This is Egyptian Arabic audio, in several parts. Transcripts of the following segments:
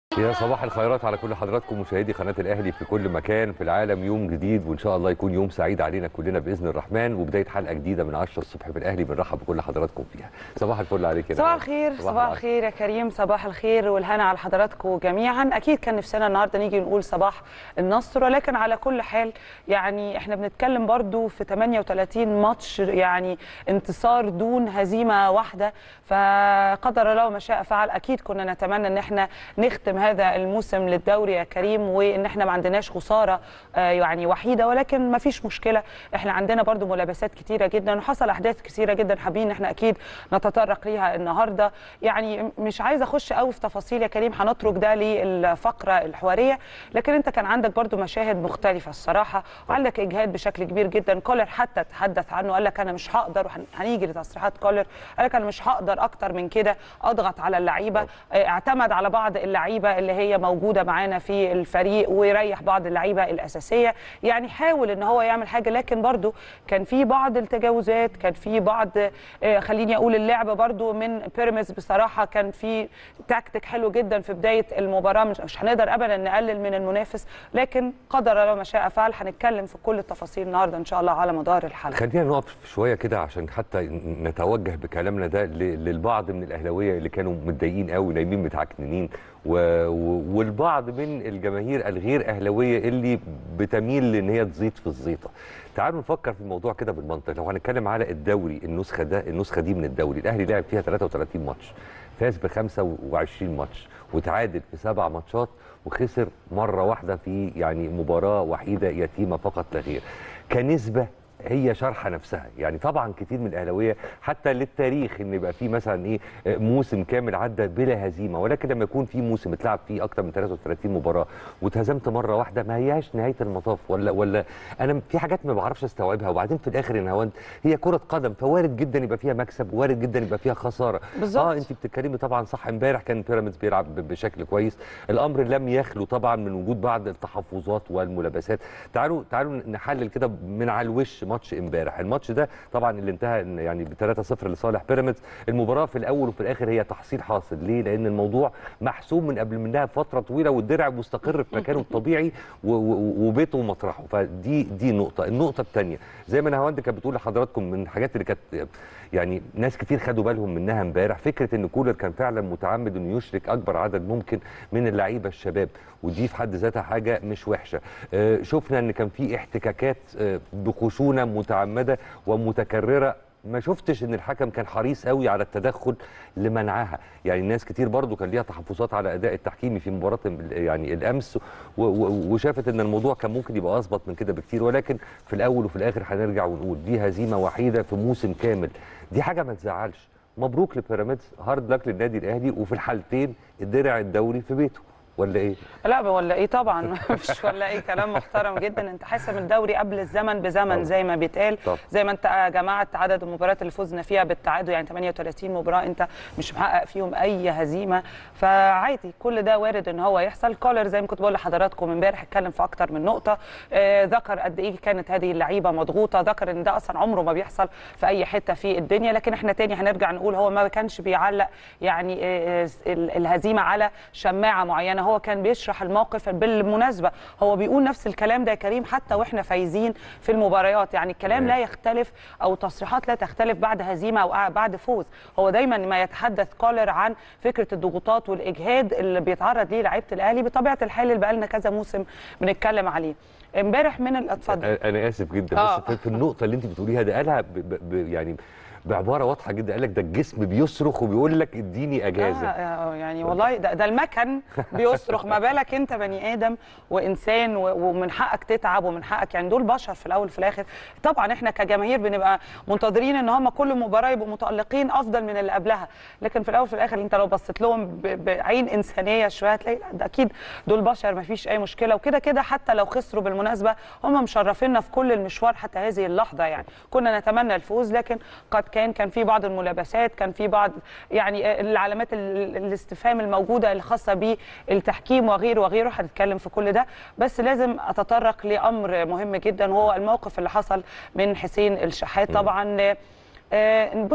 يا صباح الخيرات على كل حضراتكم مشاهدي قناه الاهلي في كل مكان في العالم يوم جديد وان شاء الله يكون يوم سعيد علينا كلنا باذن الرحمن وبدايه حلقه جديده من 10 الصبح في الاهلي بنرحب بكل حضراتكم فيها صباح الفل عليك يا صباح نهار. الخير صباح صباح العسل. الخير يا كريم صباح الخير والهنا على حضراتكم جميعا اكيد كان نفسنا النهارده نيجي نقول صباح النصر ولكن على كل حال يعني احنا بنتكلم برضو في 38 ماتش يعني انتصار دون هزيمه واحده فقدر الله ما شاء فعل اكيد كنا نتمنى ان احنا نختم هذا الموسم للدوري يا كريم وان احنا ما عندناش خساره آه، يعني وحيده ولكن ما فيش مشكله احنا عندنا برضو ملابسات كتيره جدا وحصل احداث كتيره جدا حابين ان احنا اكيد نتطرق ليها النهارده يعني مش عايزه اخش قوي في تفاصيل يا كريم هنترك ده للفقره الحواريه لكن انت كان عندك برضو مشاهد مختلفه الصراحه وعندك اجهاد بشكل كبير جدا كولر حتى تحدث عنه قال لك انا مش هقدر وهنيجي لتصريحات كولر قال لك انا مش هقدر اكتر من كده اضغط على اللعيبه آه، اعتمد على بعض اللعيبه اللي هي موجوده معانا في الفريق ويريح بعض اللعيبه الاساسيه يعني حاول ان هو يعمل حاجه لكن برضو كان في بعض التجاوزات كان في بعض آه، خليني اقول اللعب برضو من بيراميدز بصراحه كان في تكتيك حلو جدا في بدايه المباراه مش, مش هنقدر ابدا نقلل من المنافس لكن قدر الله ما شاء فعل هنتكلم في كل التفاصيل النهارده ان شاء الله على مدار الحلقه خلينا نقف شويه كده عشان حتى نتوجه بكلامنا ده ل- للبعض من الاهلاويه اللي كانوا متضايقين قوي نايمين متعكننين و... و... والبعض من الجماهير الغير اهلاويه اللي بتميل لان هي تزيط في الزيطه تعالوا نفكر في الموضوع كده بالمنطق لو هنتكلم على الدوري النسخه ده النسخه دي من الدوري الاهلي لعب فيها 33 ماتش فاز ب 25 ماتش وتعادل في سبع ماتشات وخسر مره واحده في يعني مباراه وحيده يتيمه فقط لا غير كنسبه هي شرحه نفسها يعني طبعا كتير من الاهلاويه حتى للتاريخ ان يبقى في مثلا ايه آه، موسم كامل عدى بلا هزيمه ولكن لما يكون في موسم اتلعب فيه اكتر من 33 مباراه واتهزمت مره واحده ما هياش نهايه المطاف ولا ولا انا في حاجات ما بعرفش استوعبها وبعدين في الاخر يا نهاوند هي كره قدم فوارد جدا يبقى فيها مكسب وارد جدا يبقى فيها خساره بالظبط. اه انت بتتكلمي طبعا صح امبارح كان بيراميدز بيلعب ب- بشكل كويس الامر لم يخلو طبعا من وجود بعض التحفظات والملابسات تعالوا تعالوا نحلل كده من على الوش ماتش امبارح الماتش ده طبعا اللي انتهى إن يعني ب 3-0 لصالح بيراميدز المباراه في الاول وفي الاخر هي تحصيل حاصل ليه لان الموضوع محسوم من قبل منها فتره طويله والدرع مستقر في مكانه الطبيعي و- و- وبيته ومطرحه فدي دي نقطه النقطه الثانيه زي ما نهاوند كانت بتقول لحضراتكم من الحاجات اللي كانت يعني ناس كتير خدوا بالهم منها امبارح فكره ان كولر كان فعلا متعمد انه يشرك اكبر عدد ممكن من اللعيبه الشباب ودي في حد ذاتها حاجه مش وحشه آه، شفنا ان كان في احتكاكات آه، بخشونه متعمده ومتكرره ما شفتش ان الحكم كان حريص قوي على التدخل لمنعها يعني الناس كتير برضو كان ليها تحفظات على اداء التحكيمي في مباراه ال- يعني الامس و- و- وشافت ان الموضوع كان ممكن يبقى اظبط من كده بكتير ولكن في الاول وفي الاخر هنرجع ونقول دي هزيمه وحيده في موسم كامل دي حاجه ما تزعلش مبروك لبيراميدز هارد لك للنادي الاهلي وفي الحالتين الدرع الدوري في بيته ولا ايه لا ولا ايه طبعا مش ولا ايه كلام محترم جدا انت حاسم الدوري قبل الزمن بزمن طبعا. زي ما بيتقال طبعا. زي ما انت جمعت عدد المباريات اللي فزنا فيها بالتعادل يعني 38 مباراه انت مش محقق فيهم اي هزيمه فعادي كل ده وارد ان هو يحصل كولر زي ما كنت بقول لحضراتكم امبارح اتكلم في اكتر من نقطه آه ذكر قد ايه كانت هذه اللعيبه مضغوطه ذكر ان ده اصلا عمره ما بيحصل في اي حته في الدنيا لكن احنا تاني هنرجع نقول هو ما كانش بيعلق يعني آه، ال- الهزيمه على شماعه معينه هو كان بيشرح الموقف بالمناسبه هو بيقول نفس الكلام ده يا كريم حتى واحنا فايزين في المباريات يعني الكلام لا يختلف او تصريحات لا تختلف بعد هزيمه او بعد فوز هو دايما ما يتحدث كولر عن فكره الضغوطات والاجهاد اللي بيتعرض ليه لعيبه الاهلي بطبيعه الحال اللي بقالنا كذا موسم بنتكلم عليه امبارح من الاتفضل انا اسف جدا آه. بس في- في النقطه اللي انت بتقوليها ده قالها ب ب ب يعني بعباره واضحه جدا قال لك ده الجسم بيصرخ وبيقول لك اديني اجازه آه آه، يعني والله ده, ده المكن بيصرخ ما بالك انت بني ادم وانسان و- ومن حقك تتعب ومن حقك يعني دول بشر في الاول وفي الاخر طبعا احنا كجماهير بنبقى منتظرين ان هم كل مباراه يبقوا متالقين افضل من اللي قبلها لكن في الاول وفي الاخر انت لو بصيت لهم ب- بعين انسانيه شويه هتلاقي لا، ده اكيد دول بشر ما فيش اي مشكله وكده كده حتى لو خسروا بالمناسبه هم مشرفينا في كل المشوار حتى هذه اللحظه يعني كنا نتمنى الفوز لكن قد كان كان في بعض الملابسات كان في بعض يعني العلامات ال- الاستفهام الموجوده الخاصه بالتحكيم وغيره وغيره هنتكلم في كل ده بس لازم اتطرق لامر مهم جدا وهو الموقف اللي حصل من حسين الشحات طبعا آه، بص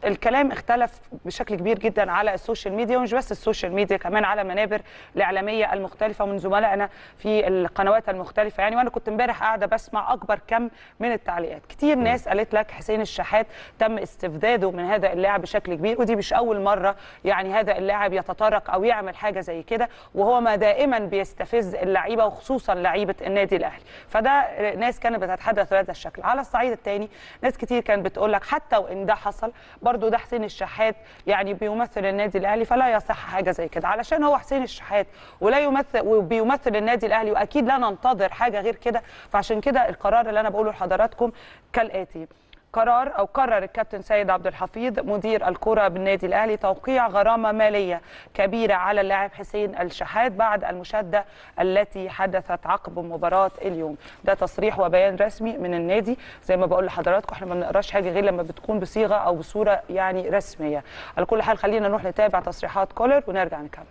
الكلام اختلف بشكل كبير جدا على السوشيال ميديا ومش بس السوشيال ميديا كمان على منابر الاعلاميه المختلفه من زملائنا في القنوات المختلفه يعني وانا كنت امبارح قاعده بسمع اكبر كم من التعليقات كتير ناس قالت لك حسين الشحات تم استفداده من هذا اللاعب بشكل كبير ودي مش اول مره يعني هذا اللاعب يتطرق او يعمل حاجه زي كده وهو ما دائما بيستفز اللعيبه وخصوصا لعيبه النادي الاهلي فده ناس كانت بتتحدث بهذا الشكل على الصعيد الثاني ناس كتير كانت بتقول لك حتى وان ده حصل برضو ده حسين الشحات يعني بيمثل النادي الاهلي فلا يصح حاجه زي كده علشان هو حسين الشحات ولا يمثل وبيمثل النادي الاهلي واكيد لا ننتظر حاجه غير كده فعشان كده القرار اللي انا بقوله لحضراتكم كالاتي قرار او قرر الكابتن سيد عبد الحفيظ مدير الكره بالنادي الاهلي توقيع غرامه ماليه كبيره على اللاعب حسين الشحات بعد المشاده التي حدثت عقب مباراه اليوم ده تصريح وبيان رسمي من النادي زي ما بقول لحضراتكم احنا ما بنقراش حاجه غير لما بتكون بصيغه او بصوره يعني رسميه على كل حال خلينا نروح نتابع تصريحات كولر ونرجع نكمل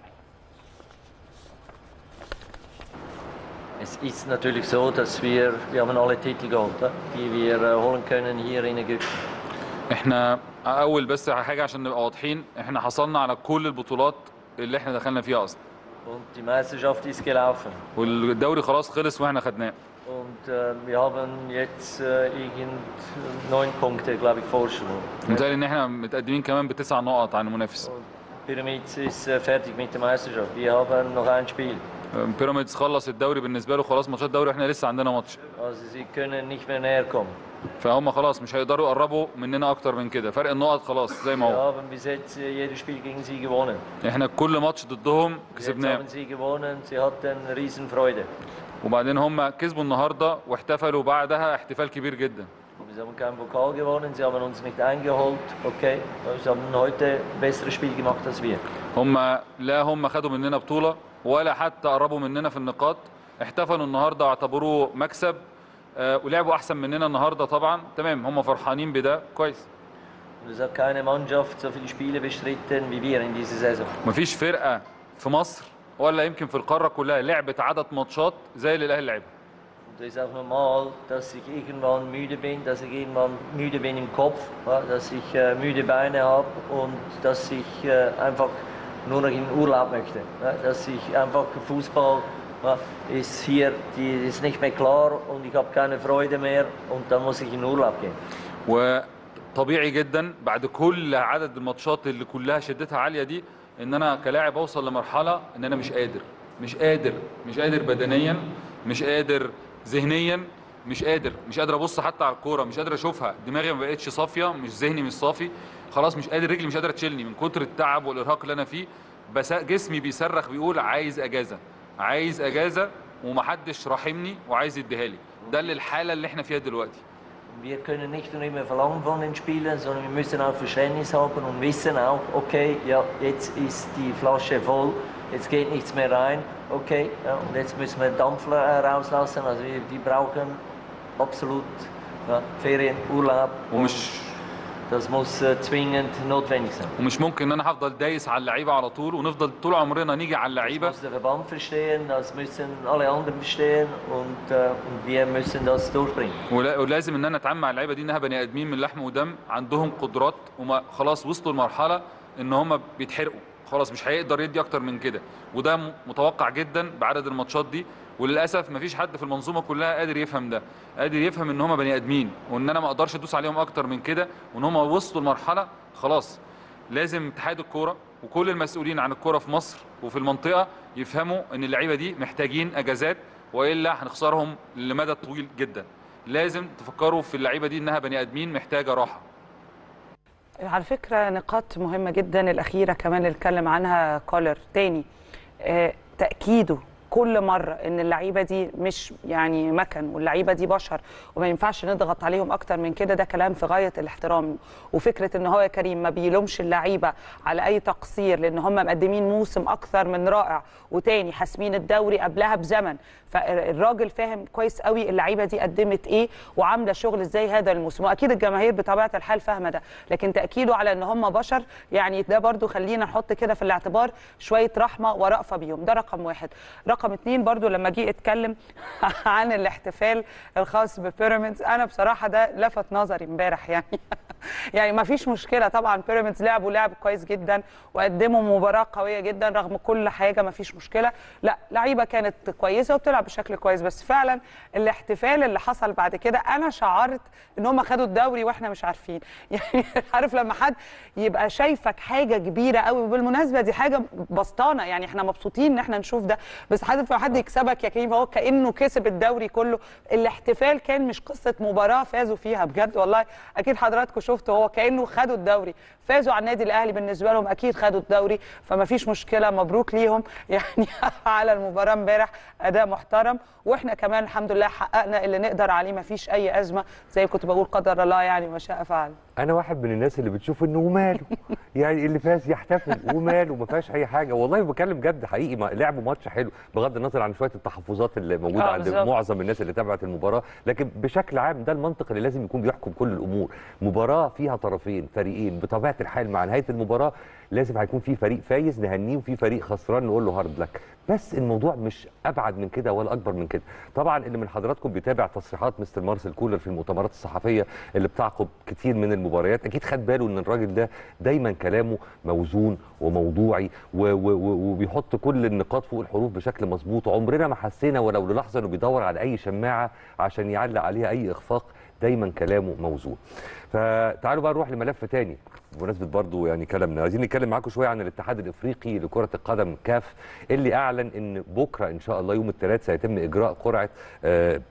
Es ist natürlich so, dass wir, wir haben alle Titel geholt, ja, die wir äh, holen können hier in Ägypten. احنا اول بس حاجه عشان نبقى واضحين احنا حصلنا على كل البطولات اللي احنا دخلنا فيها اصلا Und die Meisterschaft ist gelaufen. والدوري خلاص خلص واحنا خدناه Und äh, wir haben jetzt äh, irgend neun Punkte, glaube ich, Vorsprung. متهيألي ان احنا متقدمين كمان بتسع نقط عن المنافس Und Pyramids ist äh, fertig mit der Meisterschaft. Wir haben noch ein Spiel. بيراميدز خلص الدوري بالنسبه له خلاص ماتشات دوري احنا لسه عندنا ماتش Also sie können nicht mehr näher kommen. فهم خلاص مش هيقدروا يقربوا مننا اكتر من كده فرق النقط خلاص زي ما Wir هو haben bis jetzt äh, jedes Spiel gegen sie gewonnen. احنا كل ماتش ضدهم Jetzt كسبناه haben sie gewonnen, sie hatten Riesenfreude. وبعدين هم كسبوا النهارده واحتفلوا بعدها احتفال كبير جدا Sie haben keinen Pokal gewonnen, sie haben uns nicht eingeholt. Okay, sie haben heute ein besseres Spiel gemacht als wir. هم لا هم خدوا مننا بطولة ولا حتى قربوا مننا في النقاط احتفلوا النهارده واعتبروه مكسب آه، ولعبوا احسن مننا النهارده طبعا تمام هم فرحانين بده كويس Und es hat keine Mannschaft so viele Spiele bestritten wie wir in dieser Saison. مفيش فرقة في مصر ولا يمكن في القارة كلها لعبت عدد ماتشات زي اللي الاهلي لعبها Und es ist auch normal, dass ich irgendwann müde bin, dass ich irgendwann müde bin im Kopf, ja, dass ich äh, müde Beine habe und dass ich äh, einfach nur noch in Urlaub möchte. Ja, dass ich einfach Fußball ja, ist hier, die ist nicht mehr klar und ich habe keine Freude mehr und dann muss ich in Urlaub gehen. وطبيعي جدا بعد كل عدد الماتشات اللي كلها شدتها عاليه دي ان انا كلاعب اوصل لمرحله ان انا مش قادر مش قادر مش قادر بدنيا مش قادر ذهنيا مش قادر مش قادر ابص حتى على الكوره مش قادر اشوفها دماغي ما بقتش صافيه مش ذهني مش صافي خلاص مش قادر رجلي مش قادره تشيلني من كتر التعب والارهاق اللي انا فيه بس جسمي بيصرخ بيقول عايز اجازه عايز اجازه ومحدش راحمني وعايز يديها لي ده اللي الحاله اللي احنا فيها دلوقتي Wir können nicht nur immer verlangen von den Spielern, sondern wir müssen auch Verständnis haben und wissen auch, okay, ja, jetzt ist die Flasche voll, jetzt geht nichts mehr rein, okay, ja, und jetzt müssen wir Dampf äh, rauslassen. Also wir, wir brauchen absolut ja, Ferien, Urlaub. ومش Das muss äh, zwingend notwendig sein. ومش ممكن ان انا هفضل دايس على اللعيبه على طول ونفضل طول عمرنا نيجي على Das اللعيبه muss der Verband verstehen, das müssen alle anderen verstehen und, äh, und wir müssen das durchbringen. ولا- ولازم ان انا اتعامل مع اللعيبه دي انها بني ادمين من لحم ودم عندهم قدرات وما خلاص وصلوا لمرحله ان هم بيتحرقوا خلاص مش هيقدر يدي اكتر من كده وده م- متوقع جدا بعدد الماتشات دي وللاسف مفيش حد في المنظومه كلها قادر يفهم ده قادر يفهم ان هم بني ادمين وان انا ما اقدرش ادوس عليهم اكتر من كده وان هم وصلوا لمرحله خلاص لازم اتحاد الكوره وكل المسؤولين عن الكوره في مصر وفي المنطقه يفهموا ان اللعيبه دي محتاجين اجازات والا هنخسرهم لمدى طويل جدا لازم تفكروا في اللعيبه دي انها بني ادمين محتاجه راحه على فكرة نقاط مهمة جدا الأخيرة كمان اللي اتكلم عنها كولر تاني آه، تأكيده كل مرة إن اللعيبة دي مش يعني مكن واللعيبة دي بشر وما ينفعش نضغط عليهم أكتر من كده ده كلام في غاية الاحترام وفكرة إن هو يا كريم ما بيلومش اللعيبة على أي تقصير لأن هم مقدمين موسم أكثر من رائع وتاني حاسمين الدوري قبلها بزمن فالراجل فاهم كويس قوي اللعيبة دي قدمت إيه وعاملة شغل إزاي هذا الموسم وأكيد الجماهير بطبيعة الحال فاهمة ده لكن تأكيده على إن هم بشر يعني ده برضو خلينا نحط كده في الاعتبار شوية رحمة ورأفة بيهم ده رقم واحد رقم رقم اتنين برضو لما جه اتكلم عن الاحتفال الخاص ببيراميدز انا بصراحه ده لفت نظري امبارح يعني يعني ما فيش مشكله طبعا بيراميدز لعبوا لعب كويس جدا وقدموا مباراه قويه جدا رغم كل حاجه ما فيش مشكله لا لعيبه كانت كويسه وبتلعب بشكل كويس بس فعلا الاحتفال اللي حصل بعد كده انا شعرت ان هم خدوا الدوري واحنا مش عارفين يعني عارف لما حد يبقى شايفك حاجه كبيره قوي وبالمناسبه دي حاجه بسطانه يعني احنا مبسوطين ان احنا نشوف ده بس حد لما حد يكسبك يا كريم فهو كانه كسب الدوري كله الاحتفال كان مش قصه مباراه فازوا فيها بجد والله اكيد حضراتكم شفتوا هو كانه خدوا الدوري فازوا على النادي الاهلي بالنسبه لهم اكيد خدوا الدوري فما فيش مشكله مبروك ليهم يعني على المباراه امبارح اداء محترم واحنا كمان الحمد لله حققنا اللي نقدر عليه ما فيش اي ازمه زي كنت بقول قدر الله يعني ما شاء فعل انا واحد من الناس اللي بتشوف انه وماله يعني اللي فاز يحتفل وماله ما فيهاش اي حاجه والله بكلم جد حقيقي ما لعبوا ماتش حلو بغض النظر عن شويه التحفظات اللي موجوده آه، عند بالظبط. معظم الناس اللي تابعت المباراه لكن بشكل عام ده المنطق اللي لازم يكون بيحكم كل الامور مباراه فيها طرفين فريقين بطبيعه الحال مع نهايه المباراه لازم هيكون في فريق فايز نهنيه وفي فريق خسران نقول له هارد لك بس الموضوع مش ابعد من كده ولا اكبر من كده طبعا اللي من حضراتكم بيتابع تصريحات مستر مارسيل كولر في المؤتمرات الصحفيه اللي بتعقب كتير من المباريات اكيد خد باله ان الراجل ده دايما كلامه موزون وموضوعي و- و- و- وبيحط كل النقاط فوق الحروف بشكل مظبوط عمرنا ما حسينا ولو للحظه انه بيدور على اي شماعه عشان يعلق عليها اي اخفاق دايما كلامه موزون فتعالوا بقى نروح لملف تاني بمناسبه برضو يعني كلامنا عايزين نتكلم معاكم شويه عن الاتحاد الافريقي لكره القدم كاف اللي اعلن ان بكره ان شاء الله يوم الثلاث سيتم اجراء قرعه آه،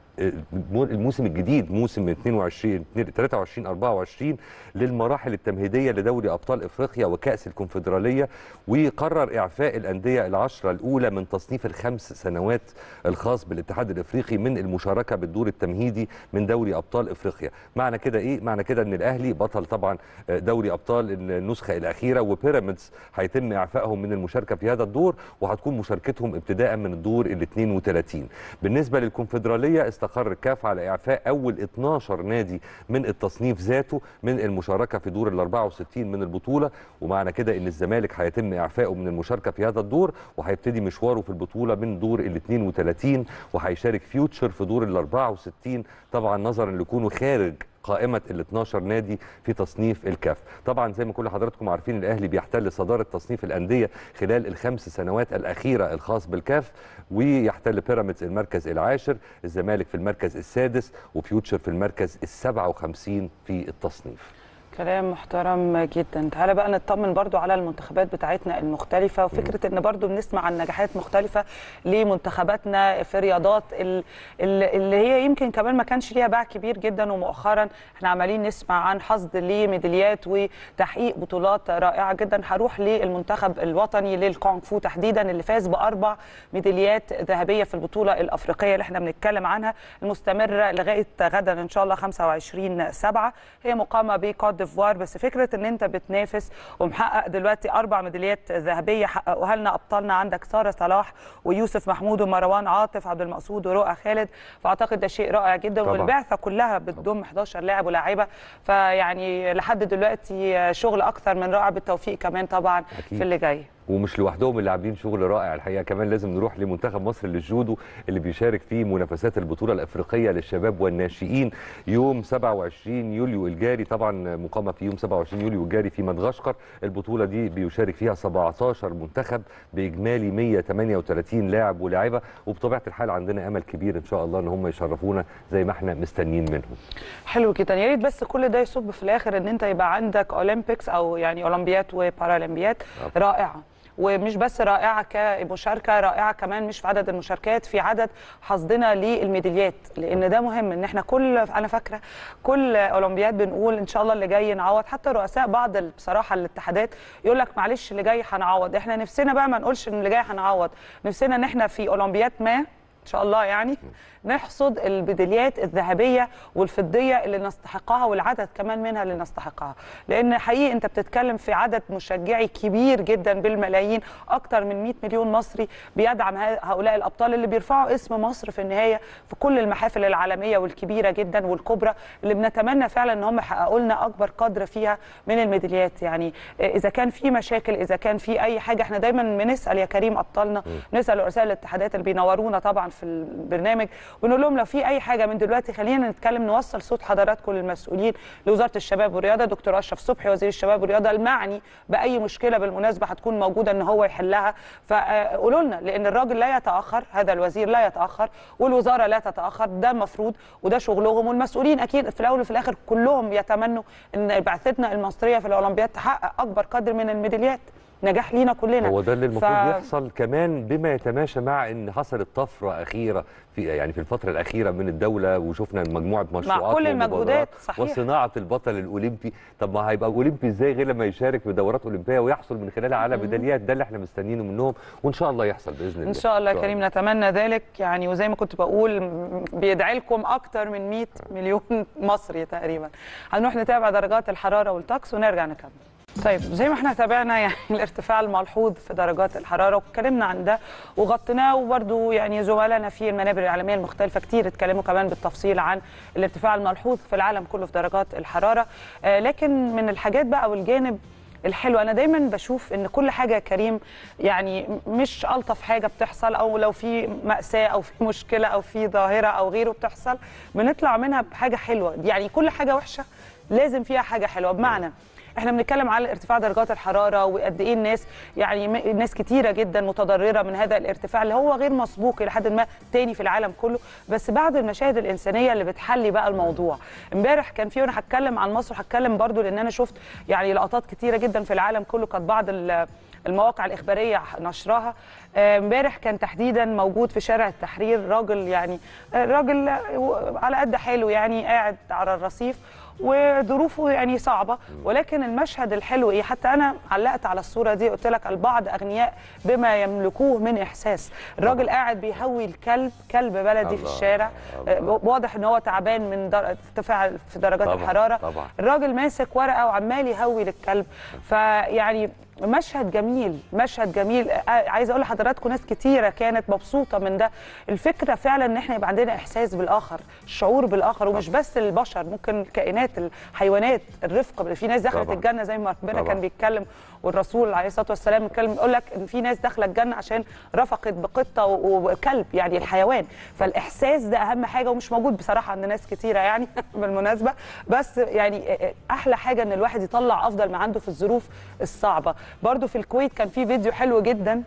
الموسم الجديد موسم 22 23 24 للمراحل التمهيديه لدوري ابطال افريقيا وكاس الكونفدراليه وقرر اعفاء الانديه العشره الاولى من تصنيف الخمس سنوات الخاص بالاتحاد الافريقي من المشاركه بالدور التمهيدي من دوري ابطال افريقيا معنى كده ايه معنى كده ان الاهلي بطل طبعا دوري ابطال النسخه الاخيره وبيراميدز هيتم اعفائهم من المشاركه في هذا الدور وهتكون مشاركتهم ابتداء من الدور ال 32 بالنسبه للكونفدراليه استقر الكاف على اعفاء اول 12 نادي من التصنيف ذاته من المشاركه في دور ال 64 من البطوله ومعنى كده ان الزمالك هيتم اعفائه من المشاركه في هذا الدور وهيبتدي مشواره في البطوله من دور ال 32 وهيشارك فيوتشر في دور ال 64 طبعا نظرا لكونه خارج قائمة ال 12 نادي في تصنيف الكاف طبعا زي ما كل حضراتكم عارفين الأهلي بيحتل صدارة تصنيف الأندية خلال الخمس سنوات الأخيرة الخاص بالكاف ويحتل بيراميدز المركز العاشر الزمالك في المركز السادس وفيوتشر في المركز السبعة وخمسين في التصنيف كلام محترم جدا تعالى بقى نطمن برضو على المنتخبات بتاعتنا المختلفة وفكرة ان برضو بنسمع عن نجاحات مختلفة لمنتخباتنا في رياضات ال- ال- اللي هي يمكن كمان ما كانش ليها باع كبير جدا ومؤخرا احنا عمالين نسمع عن حصد لميداليات وتحقيق بطولات رائعة جدا هروح للمنتخب الوطني للكونغ فو تحديدا اللي فاز بأربع ميداليات ذهبية في البطولة الأفريقية اللي احنا بنتكلم عنها المستمرة لغاية غدا إن شاء الله 25 سبعة هي مقامة بكوت ديفوار بس فكره ان انت بتنافس ومحقق دلوقتي اربع ميداليات ذهبيه حققوها لنا ابطالنا عندك ساره صلاح ويوسف محمود ومروان عاطف عبد المقصود ورؤى خالد فاعتقد ده شيء رائع جدا طبعاً. والبعثه كلها بتضم 11 لاعب ولاعيبه فيعني لحد دلوقتي شغل اكثر من رائع بالتوفيق كمان طبعا أكيد. في اللي جاي ومش لوحدهم اللي عاملين شغل رائع الحقيقه كمان لازم نروح لمنتخب مصر للجودو اللي بيشارك في منافسات البطوله الافريقيه للشباب والناشئين يوم 27 يوليو الجاري طبعا مقامه في يوم 27 يوليو الجاري في مدغشقر البطوله دي بيشارك فيها 17 منتخب باجمالي 138 لاعب ولاعبه وبطبيعه الحال عندنا امل كبير ان شاء الله ان هم يشرفونا زي ما احنا مستنيين منهم حلو جدا يا ريت بس كل ده يصب في الاخر ان انت يبقى عندك اولمبيكس او يعني اولمبيات وبارالمبيات رائعه ومش بس رائعه كمشاركه رائعه كمان مش في عدد المشاركات في عدد حصدنا للميداليات لان ده مهم ان احنا كل انا فاكره كل اولمبياد بنقول ان شاء الله اللي جاي نعوض حتى رؤساء بعض ال- بصراحه الاتحادات يقول لك معلش اللي جاي هنعوض احنا نفسنا بقى ما نقولش ان اللي جاي هنعوض نفسنا ان احنا في اولمبياد ما ان شاء الله يعني نحصد الميداليات الذهبيه والفضيه اللي نستحقها والعدد كمان منها اللي نستحقها لان حقيقي انت بتتكلم في عدد مشجعي كبير جدا بالملايين اكتر من 100 مليون مصري بيدعم ه- هؤلاء الابطال اللي بيرفعوا اسم مصر في النهايه في كل المحافل العالميه والكبيره جدا والكبرى اللي بنتمنى فعلا ان هم يحققوا لنا اكبر قدر فيها من الميداليات يعني اذا كان في مشاكل اذا كان في اي حاجه احنا دايما بنسال يا كريم ابطالنا نسال رؤساء الاتحادات اللي بينورونا طبعا في البرنامج بنقول لهم لو في اي حاجه من دلوقتي خلينا نتكلم نوصل صوت حضراتكم للمسؤولين لوزاره الشباب والرياضه دكتور اشرف صبحي وزير الشباب والرياضه المعني باي مشكله بالمناسبه هتكون موجوده ان هو يحلها فقولوا لنا لان الراجل لا يتاخر هذا الوزير لا يتاخر والوزاره لا تتاخر ده المفروض وده شغلهم والمسؤولين اكيد في الاول وفي الاخر كلهم يتمنوا ان بعثتنا المصريه في الاولمبياد تحقق اكبر قدر من الميداليات نجاح لينا كلنا هو ده اللي المفروض ف- يحصل كمان بما يتماشى مع ان حصلت طفره اخيره في يعني في الفتره الاخيره من الدوله وشفنا مجموعه مشروعات كل المجهودات، ومبادرات صحيح. وصناعه البطل الاولمبي طب ما هيبقى اولمبي ازاي غير لما يشارك في دورات اولمبيه ويحصل من خلالها على ميداليات ده اللي احنا مستنيينه منهم وان شاء الله يحصل باذن الله ان شاء الله يا كريم نتمنى ذلك يعني وزي ما كنت بقول م- بيدعي لكم اكتر من 100 مليون مصري تقريبا هنروح نتابع درجات الحراره والطقس ونرجع نكمل طيب زي ما احنا تابعنا يعني الارتفاع الملحوظ في درجات الحراره واتكلمنا عن ده وغطيناه وبرده يعني زملائنا في المنابر الاعلاميه المختلفه كتير اتكلموا كمان بالتفصيل عن الارتفاع الملحوظ في العالم كله في درجات الحراره آه لكن من الحاجات بقى والجانب الحلو انا دايما بشوف ان كل حاجه يا كريم يعني مش الطف حاجه بتحصل او لو في ماساه او في مشكله او في ظاهره او غيره بتحصل بنطلع منها بحاجه حلوه يعني كل حاجه وحشه لازم فيها حاجه حلوه بمعنى احنا بنتكلم على ارتفاع درجات الحراره وقد ايه الناس يعني م- ناس كتيره جدا متضرره من هذا الارتفاع اللي هو غير مسبوق الى حد ما تاني في العالم كله بس بعد المشاهد الانسانيه اللي بتحلي بقى الموضوع امبارح كان في وانا هتكلم عن مصر هتكلم برضو لان انا شفت يعني لقطات كتيره جدا في العالم كله كانت بعض ال- المواقع الاخباريه نشرها آه، امبارح كان تحديدا موجود في شارع التحرير راجل يعني آه، راجل آه، على قد حاله يعني قاعد على الرصيف وظروفه يعني صعبه ولكن المشهد الحلو ايه حتى انا علقت على الصوره دي قلت لك البعض اغنياء بما يملكوه من احساس الراجل قاعد بيهوي الكلب كلب بلدي في الله، الشارع الله. آه، واضح ان هو تعبان من در- ارتفاع في درجات طبعاً، الحراره طبعاً. الراجل ماسك ورقه وعمال يهوي للكلب فيعني مشهد جميل مشهد جميل آه، عايزه اقول لحضراتكم ناس كتيره كانت مبسوطه من ده الفكره فعلا ان احنا يبقى عندنا احساس بالاخر شعور بالاخر ومش بس البشر ممكن الكائنات الحيوانات الرفق في ناس دخلت طبعاً. الجنه زي ما ربنا طبعاً. كان بيتكلم والرسول عليه الصلاه والسلام اتكلم يقول لك ان في ناس داخله الجنه عشان رفقت بقطه و- وكلب يعني الحيوان فالاحساس ده اهم حاجه ومش موجود بصراحه عند ناس كتيره يعني بالمناسبه بس يعني احلى حاجه ان الواحد يطلع افضل ما عنده في الظروف الصعبه برضو في الكويت كان في فيديو حلو جدا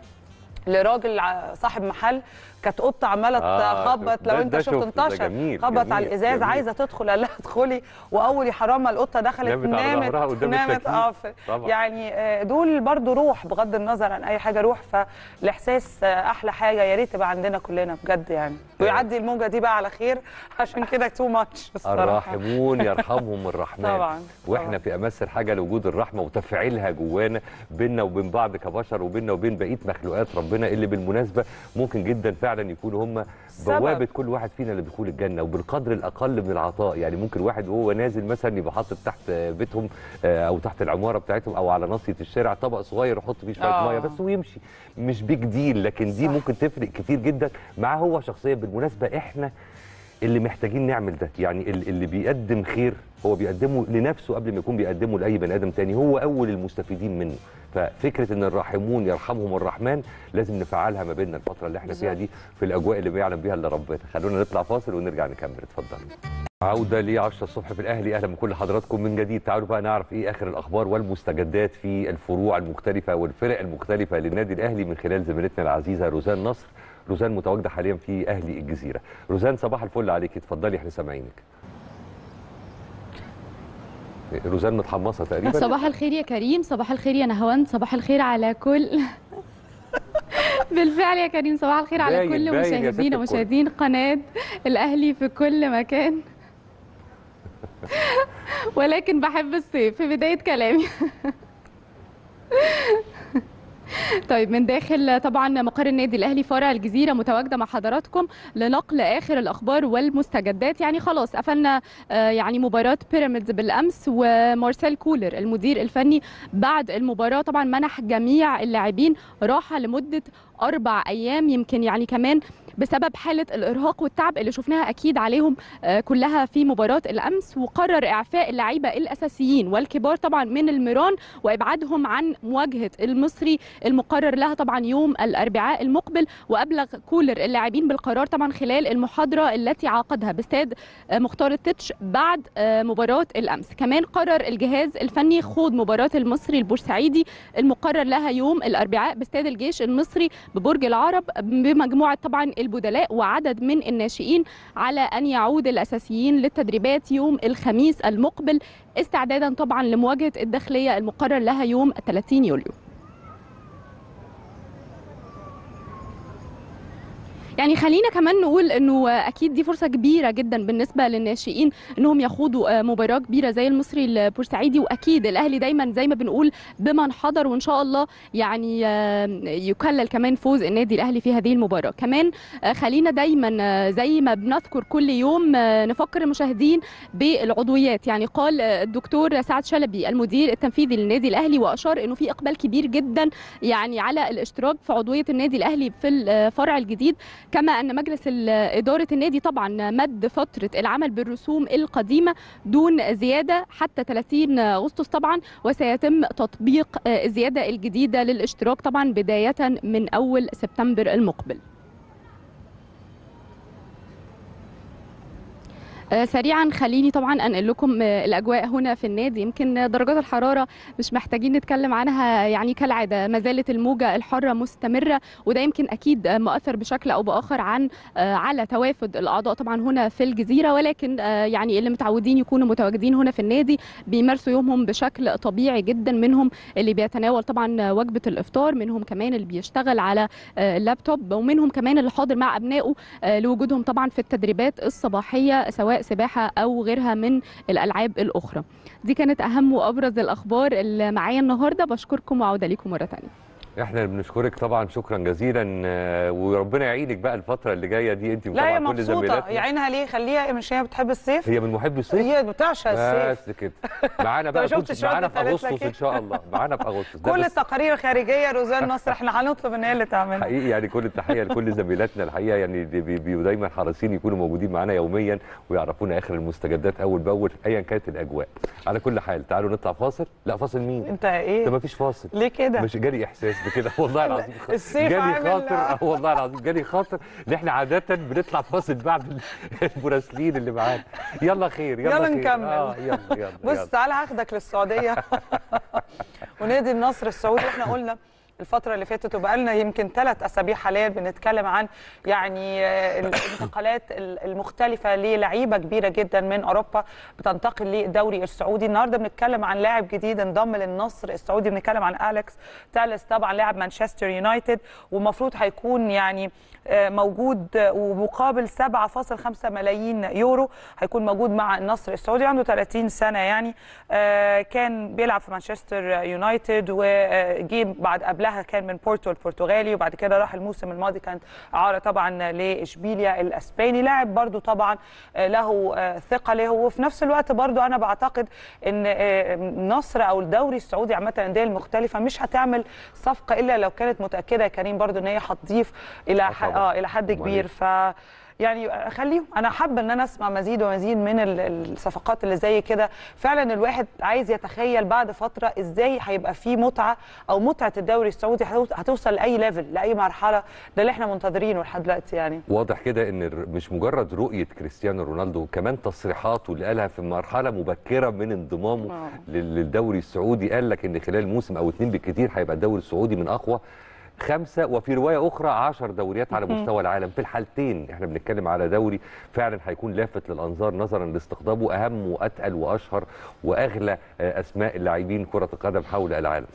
لراجل ع- صاحب محل كانت قطه عماله آه، تخبط شفت. لو ده- انت ده شفت شفته، ده انتشر جميل، خبط جميل، على الازاز جميل. عايزه تدخل قال لها ادخلي واول حرام القطه دخلت نامت على نامت ظهرها قدام نامت التكييف. اه في- طبعاً. يعني آه، دول برضو روح بغض النظر عن اي حاجه روح فالاحساس آه، احلى حاجه يا ريت تبقى عندنا كلنا بجد يعني ويعدي الموجه دي بقى على خير عشان كده تو ماتش الصراحه الراحمون يرحمهم الرحمن طبعاً، واحنا طبعاً. في امس الحاجه لوجود الرحمه وتفعيلها جوانا بيننا وبين بعض كبشر وبيننا وبين بقيه مخلوقات ربنا اللي بالمناسبه ممكن جدا فعلا يكونوا هم سبب. بوابه كل واحد فينا لدخول الجنه وبالقدر الاقل من العطاء يعني ممكن واحد وهو نازل مثلا يبقى حاطط تحت بيتهم آه، او تحت العماره بتاعتهم او على ناصيه الشارع طبق صغير يحط فيه شويه آه. ميه بس ويمشي مش بيج ديل لكن دي صح. ممكن تفرق كتير جدا معاه هو شخصيا بالمناسبه احنا اللي محتاجين نعمل ده يعني ال- اللي بيقدم خير هو بيقدمه لنفسه قبل ما يكون بيقدمه لاي بني ادم تاني هو اول المستفيدين منه ففكره ان الراحمون يرحمهم الرحمن لازم نفعلها ما بيننا الفتره اللي احنا فيها دي في الاجواء اللي بيعلم بيها الا ربنا خلونا نطلع فاصل ونرجع نكمل اتفضلوا عودة ل 10 الصبح في الأهلي أهلا بكل حضراتكم من جديد تعالوا بقى نعرف إيه آخر الأخبار والمستجدات في الفروع المختلفة والفرق المختلفة للنادي الأهلي من خلال زميلتنا العزيزة روزان نصر روزان متواجدة حاليا في أهلي الجزيرة روزان صباح الفل عليك اتفضلي احنا سامعينك روزان متحمصة تقريبا صباح الخير يا كريم صباح الخير يا نهوان صباح الخير على كل بالفعل يا كريم صباح الخير على باين- كل باين يا ست مشاهدين الكل. ومشاهدين قناة الأهلي في كل مكان ولكن بحب الصيف في بداية كلامي طيب من داخل طبعا مقر النادي الاهلي فرع الجزيره متواجده مع حضراتكم لنقل اخر الاخبار والمستجدات يعني خلاص قفلنا آه، يعني مباراه بيراميدز بالامس ومارسيل كولر المدير الفني بعد المباراه طبعا منح جميع اللاعبين راحه لمده اربع ايام يمكن يعني كمان بسبب حاله الارهاق والتعب اللي شفناها اكيد عليهم آه، كلها في مباراه الامس وقرر اعفاء اللعيبه الاساسيين والكبار طبعا من الميران وابعادهم عن مواجهه المصري المقرر لها طبعا يوم الاربعاء المقبل وابلغ كولر اللاعبين بالقرار طبعا خلال المحاضره التي عقدها باستاد آه، مختار التتش بعد آه، مباراه الامس كمان قرر الجهاز الفني خوض مباراه المصري البورسعيدي المقرر لها يوم الاربعاء باستاد الجيش المصري ببرج العرب بمجموعه طبعا البدلاء وعدد من الناشئين على ان يعود الاساسيين للتدريبات يوم الخميس المقبل استعدادا طبعا لمواجهه الداخليه المقرر لها يوم 30 يوليو يعني خلينا كمان نقول انه اكيد دي فرصه كبيره جدا بالنسبه للناشئين انهم يخوضوا مباراه كبيره زي المصري البورسعيدي واكيد الاهلي دايما زي ما بنقول بمن حضر وان شاء الله يعني يكلل كمان فوز النادي الاهلي في هذه المباراه كمان خلينا دايما زي ما بنذكر كل يوم نفكر المشاهدين بالعضويات يعني قال الدكتور سعد شلبي المدير التنفيذي للنادي الاهلي واشار انه في اقبال كبير جدا يعني على الاشتراك في عضويه النادي الاهلي في الفرع الجديد كما ان مجلس اداره النادي طبعا مد فتره العمل بالرسوم القديمه دون زياده حتى 30 اغسطس طبعا وسيتم تطبيق الزياده الجديده للاشتراك طبعا بدايه من اول سبتمبر المقبل سريعا خليني طبعا انقل لكم الاجواء هنا في النادي يمكن درجات الحراره مش محتاجين نتكلم عنها يعني كالعاده ما زالت الموجه الحاره مستمره وده يمكن اكيد مؤثر بشكل او باخر عن على توافد الاعضاء طبعا هنا في الجزيره ولكن يعني اللي متعودين يكونوا متواجدين هنا في النادي بيمارسوا يومهم بشكل طبيعي جدا منهم اللي بيتناول طبعا وجبه الافطار منهم كمان اللي بيشتغل على اللابتوب ومنهم كمان اللي حاضر مع ابنائه لوجودهم طبعا في التدريبات الصباحيه سواء سباحه او غيرها من الالعاب الاخرى دي كانت اهم وابرز الاخبار اللي معايا النهارده بشكركم وعوده ليكم مره ثانيه احنا بنشكرك طبعا شكرا جزيلا آه، وربنا يعينك بقى الفتره اللي جايه دي انت لا هي وطبعا كل مبسوطه زميلاتنا يا عينها ليه خليها مش هي بتحب الصيف هي من محبي الصيف هي بتعشق الصيف بس كده معانا بقى شفت كنت شوية معانا في قالت لك اغسطس إيه؟ ان شاء الله معانا في اغسطس ده كل بس التقارير الخارجيه روزان نصر احنا هنطلب ان هي اللي تعملها حقيقي يعني كل التحيه لكل زميلاتنا الحقيقه يعني دي- بي- بيبقوا دايما حريصين يكونوا موجودين معانا يوميا ويعرفونا اخر المستجدات اول باول ايا كانت الاجواء على كل حال تعالوا نطلع فاصل لا فاصل مين انت ده ايه ما فيش فاصل ليه كده مش جالي احساس بكده والله العظيم الصيف جالي عامل- خاطر اه والله العظيم جالي خاطر ان احنا عاده بنطلع فاصل بعد ال- المراسلين اللي معانا يلا خير يلا, يلا خير. نكمل. اه يلا يلا بص يلا. تعالى هاخدك للسعوديه ونادي النصر السعودي احنا قلنا الفترة اللي فاتت وبقى لنا يمكن ثلاث أسابيع حاليا بنتكلم عن يعني آه، الانتقالات المختلفة للعيبة كبيرة جدا من أوروبا بتنتقل للدوري السعودي النهاردة بنتكلم عن لاعب جديد انضم للنصر السعودي بنتكلم عن أليكس تالس طبعا لاعب مانشستر يونايتد والمفروض هيكون يعني آه، موجود آه، ومقابل 7.5 ملايين يورو هيكون موجود مع النصر السعودي عنده 30 سنة يعني آه، كان بيلعب في مانشستر يونايتد وجي بعد قبلها كان من بورتو البرتغالي وبعد كده راح الموسم الماضي كانت اعاره طبعا لاشبيليا الاسباني لاعب برضو طبعا آه، له آه، ثقه له وفي نفس الوقت برضو انا بعتقد ان آه، النصر او الدوري السعودي عامه الانديه المختلفه مش هتعمل صفقه الا لو كانت متاكده يا كريم برضو ان هي هتضيف الى آه ح- طبعاً. اه الى حد أمال كبير إيه؟ ف يعني خليهم انا حابه ان انا اسمع مزيد ومزيد من ال- الصفقات اللي زي كده فعلا الواحد عايز يتخيل بعد فتره ازاي هيبقى في متعه او متعه الدوري السعودي هتو- هتوصل لاي ليفل لاي مرحله ده اللي احنا منتظرينه لحد دلوقتي يعني واضح كده ان الر- مش مجرد رؤيه كريستيانو رونالدو كمان تصريحاته اللي قالها في مرحله مبكره من انضمامه آه. لل- للدوري السعودي قال لك ان خلال موسم او اتنين بالكتير هيبقى الدوري السعودي من اقوى خمسة وفي رواية أخرى عشر دوريات على مستوى العالم في الحالتين احنا بنتكلم على دوري فعلا هيكون لافت للأنظار نظرا لاستقطابه أهم وأتقل وأشهر وأغلى آه، أسماء اللاعبين كرة القدم حول العالم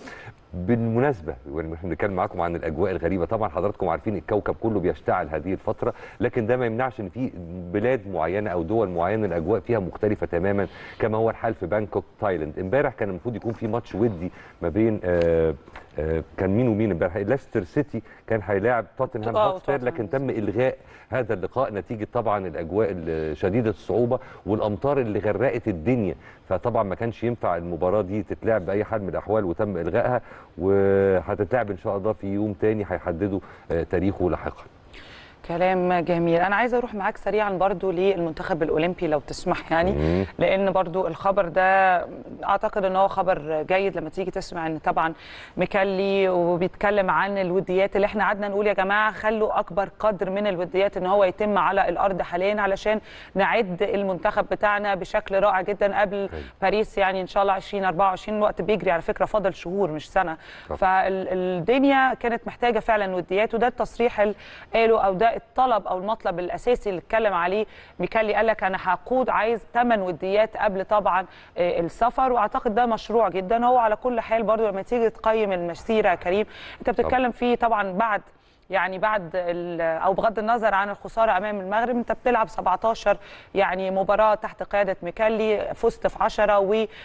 بالمناسبه واحنا بنتكلم معاكم عن الاجواء الغريبه طبعا حضراتكم عارفين الكوكب كله بيشتعل هذه الفتره لكن ده ما يمنعش ان في بلاد معينه او دول معينه الاجواء فيها مختلفه تماما كما هو الحال في بانكوك تايلاند امبارح كان المفروض يكون في ماتش ودي ما بين آه آه كان مين ومين امبارح ليستر سيتي كان هيلاعب توتنهام آه، هوتسبير توتنهام لكن تم الغاء هذا اللقاء نتيجه طبعا الاجواء شديده الصعوبه والامطار اللي غرقت الدنيا فطبعا ما كانش ينفع المباراه دي تتلعب باي حال من الاحوال وتم الغائها وهتتلعب ان شاء الله في يوم تاني هيحددوا آه، تاريخه لاحقا كلام جميل انا عايزه اروح معاك سريعا برضو للمنتخب الاولمبي لو تسمح يعني مم. لان برضو الخبر ده اعتقد ان هو خبر جيد لما تيجي تسمع ان طبعا ميكالي وبيتكلم عن الوديات اللي احنا قعدنا نقول يا جماعه خلوا اكبر قدر من الوديات ان هو يتم على الارض حاليا علشان نعد المنتخب بتاعنا بشكل رائع جدا قبل باريس يعني ان شاء الله 2024 الوقت بيجري على فكره فاضل شهور مش سنه طب. فالدنيا كانت محتاجه فعلا وديات وده التصريح اللي قاله او ده الطلب او المطلب الاساسي اللي اتكلم عليه ميكالي قال لك انا هقود عايز ثمان وديات قبل طبعا آه، السفر واعتقد ده مشروع جدا هو على كل حال برضو لما تيجي تقيم المسيره يا كريم انت بتتكلم فيه طبعا بعد يعني بعد ال- او بغض النظر عن الخساره امام المغرب انت بتلعب 17 يعني مباراه تحت قياده ميكالي فزت في 10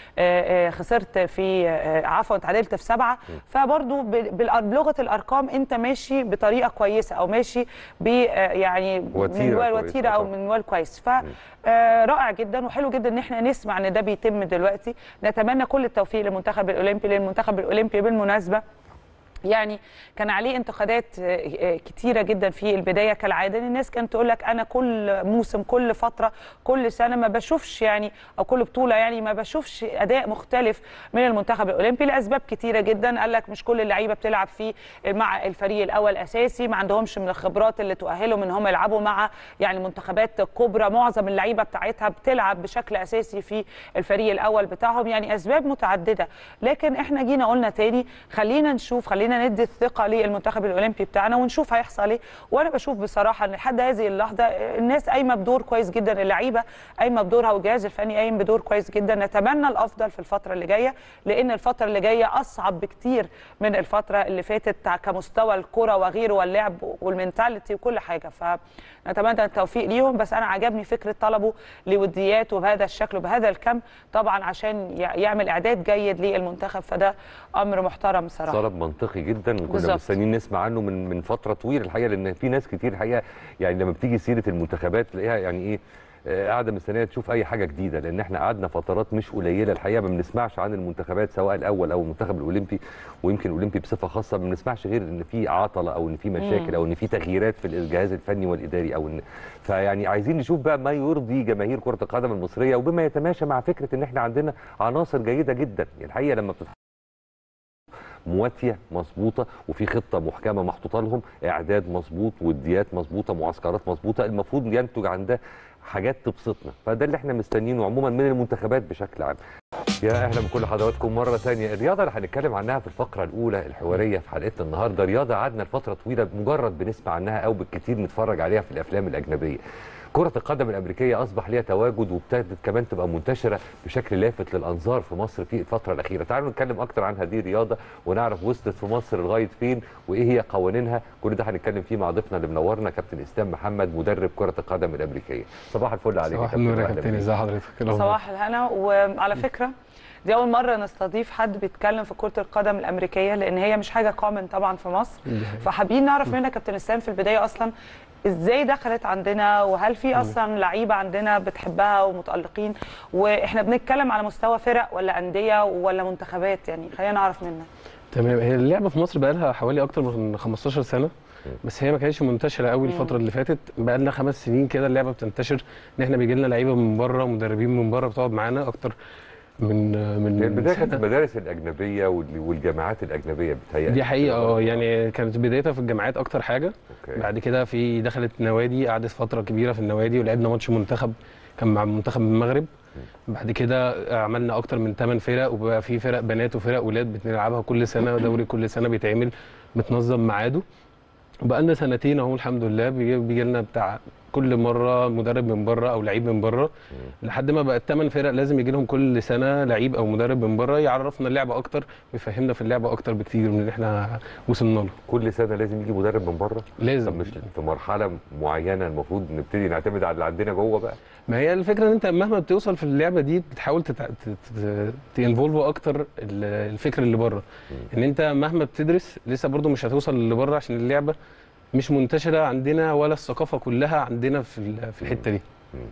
وخسرت في آه، عفوا تعادلت في سبعه فبرضو بال- بال- بلغه الارقام انت ماشي بطريقه كويسه او ماشي ب آه، يعني وتيرة منوال كويسة وتيره او طبعاً. منوال كويس ف آه، رائع جدا وحلو جدا ان احنا نسمع ان ده بيتم دلوقتي نتمنى كل التوفيق للمنتخب الاولمبي للمنتخب الاولمبي بالمناسبه يعني كان عليه انتقادات آه، آه، كتيره جدا في البدايه كالعاده إن الناس كانت تقول لك انا كل موسم كل فتره كل سنه ما بشوفش يعني او كل بطوله يعني ما بشوفش اداء مختلف من المنتخب الاولمبي لاسباب كتيره جدا قال لك مش كل اللعيبه بتلعب فيه مع الفريق الاول اساسي ما عندهمش من الخبرات اللي تؤهلهم ان هم يلعبوا مع يعني منتخبات كبرى معظم اللعيبه بتاعتها بتلعب بشكل اساسي في الفريق الاول بتاعهم يعني اسباب متعدده لكن احنا جينا قلنا تاني خلينا نشوف خلينا ندي الثقه للمنتخب الاولمبي بتاعنا ونشوف هيحصل ايه وانا بشوف بصراحه ان لحد هذه اللحظه الناس قايمه بدور كويس جدا اللعيبه قايمه بدورها والجهاز الفني قايم بدور كويس جدا نتمنى الافضل في الفتره اللي جايه لان الفتره اللي جايه اصعب بكتير من الفتره اللي فاتت كمستوى الكره وغيره واللعب والمنتاليتي وكل حاجه فنتمنى التوفيق ليهم بس انا عجبني فكره طلبه لوديات وبهذا الشكل وبهذا الكم طبعا عشان يع- يعمل اعداد جيد للمنتخب فده امر محترم صراحه طلب منطقي جدا وكنا بالظبط. مستنيين نسمع عنه من من فتره طويله الحقيقه لان في ناس كتير الحقيقه يعني لما بتيجي سيره المنتخبات تلاقيها يعني ايه آه، قاعده مستنيه تشوف اي حاجه جديده لان احنا قعدنا فترات مش قليله الحقيقه ما بنسمعش عن المنتخبات سواء الاول او المنتخب الاولمبي ويمكن الاولمبي بصفه خاصه ما بنسمعش غير ان في عطله او ان في مشاكل او ان في تغييرات في الجهاز الفني والاداري او ان فيعني عايزين نشوف بقى ما يرضي جماهير كره القدم المصريه وبما يتماشى مع فكره ان احنا عندنا عناصر جيده جدا يعني الحقيقه لما بتتحط مواتيه مظبوطه وفي خطه محكمه محطوطه لهم اعداد مظبوط وديات مظبوطه معسكرات مظبوطه المفروض ينتج عن ده حاجات تبسطنا فده اللي احنا مستنيينه عموما من المنتخبات بشكل عام يا اهلا بكل حضراتكم مره ثانيه الرياضه اللي هنتكلم عنها في الفقره الاولى الحواريه في حلقتنا النهارده رياضه قعدنا لفتره طويله مجرد بنسمع عنها او بالكثير نتفرج عليها في الافلام الاجنبيه كرة القدم الأمريكية أصبح ليها تواجد وابتدت كمان تبقى منتشرة بشكل لافت للأنظار في مصر في الفترة الأخيرة تعالوا نتكلم أكتر عن هذه الرياضة ونعرف وصلت في مصر لغاية فين وإيه هي قوانينها كل ده هنتكلم فيه مع ضيفنا اللي منورنا كابتن إسلام محمد مدرب كرة القدم الأمريكية صباح الفل عليك صباح النور يا وأهلا كابتن بيك. ازي حضرتك إيه الأخبار؟ صباح الهنا وعلى فكره دي اول مره نستضيف حد بيتكلم في كره القدم الامريكيه لان هي مش حاجه كومن طبعا في مصر دي حقيقة. فحابين نعرف منك كابتن اسلام في البدايه اصلا ازاي دخلت عندنا وهل في اصلا لعيبه عندنا بتحبها ومتالقين واحنا بنتكلم على مستوى فرق ولا انديه ولا منتخبات يعني خلينا نعرف منك تمام هي اللعبه في مصر بقى لها حوالي اكتر من 15 سنه بس هي ما كانتش منتشره قوي الفتره اللي فاتت بقى لنا خمس سنين كده اللعبه بتنتشر ان احنا بيجي لنا لعيبه من بره مدربين من بره بتقعد معانا اكتر من من هي البداية كانت سنة. المدارس الأجنبية وال- والجامعات الأجنبية بتهيألي دي حقيقه اه يعني كانت بدايتها في الجامعات اكتر حاجه أوكي. بعد كده في دخلت نوادي قعدت فتره كبيره في النوادي ولعبنا ماتش منتخب كان مع منتخب المغرب بعد كده عملنا اكتر من 8 فرق وبقى في فرق بنات وفرق ولاد بنلعبها كل سنه دوري كل سنه بيتعمل متنظم ميعاده وبقى لنا سنتين اهو الحمد لله بيجي, بيجي لنا بتاع كل مره مدرب من بره او لعيب من بره لحد ما بقى الثمان فرق لازم يجي لهم كل سنه لعيب او مدرب من بره يعرفنا اللعبه اكتر ويفهمنا في اللعبه اكتر بكتير من اللي احنا وصلنا له كل سنه لازم يجي مدرب من بره طب لازم مش في مرحله معينه المفروض نبتدي نعتمد على اللي عندنا جوه بقى ما هي الفكره ان انت مهما بتوصل في اللعبه دي بتحاول تنفولف اكتر ال- الفكر اللي بره ان انت مهما بتدرس لسه برضو مش هتوصل اللي بره عشان اللعبه مش منتشره عندنا ولا الثقافه كلها عندنا في ال- في الحته دي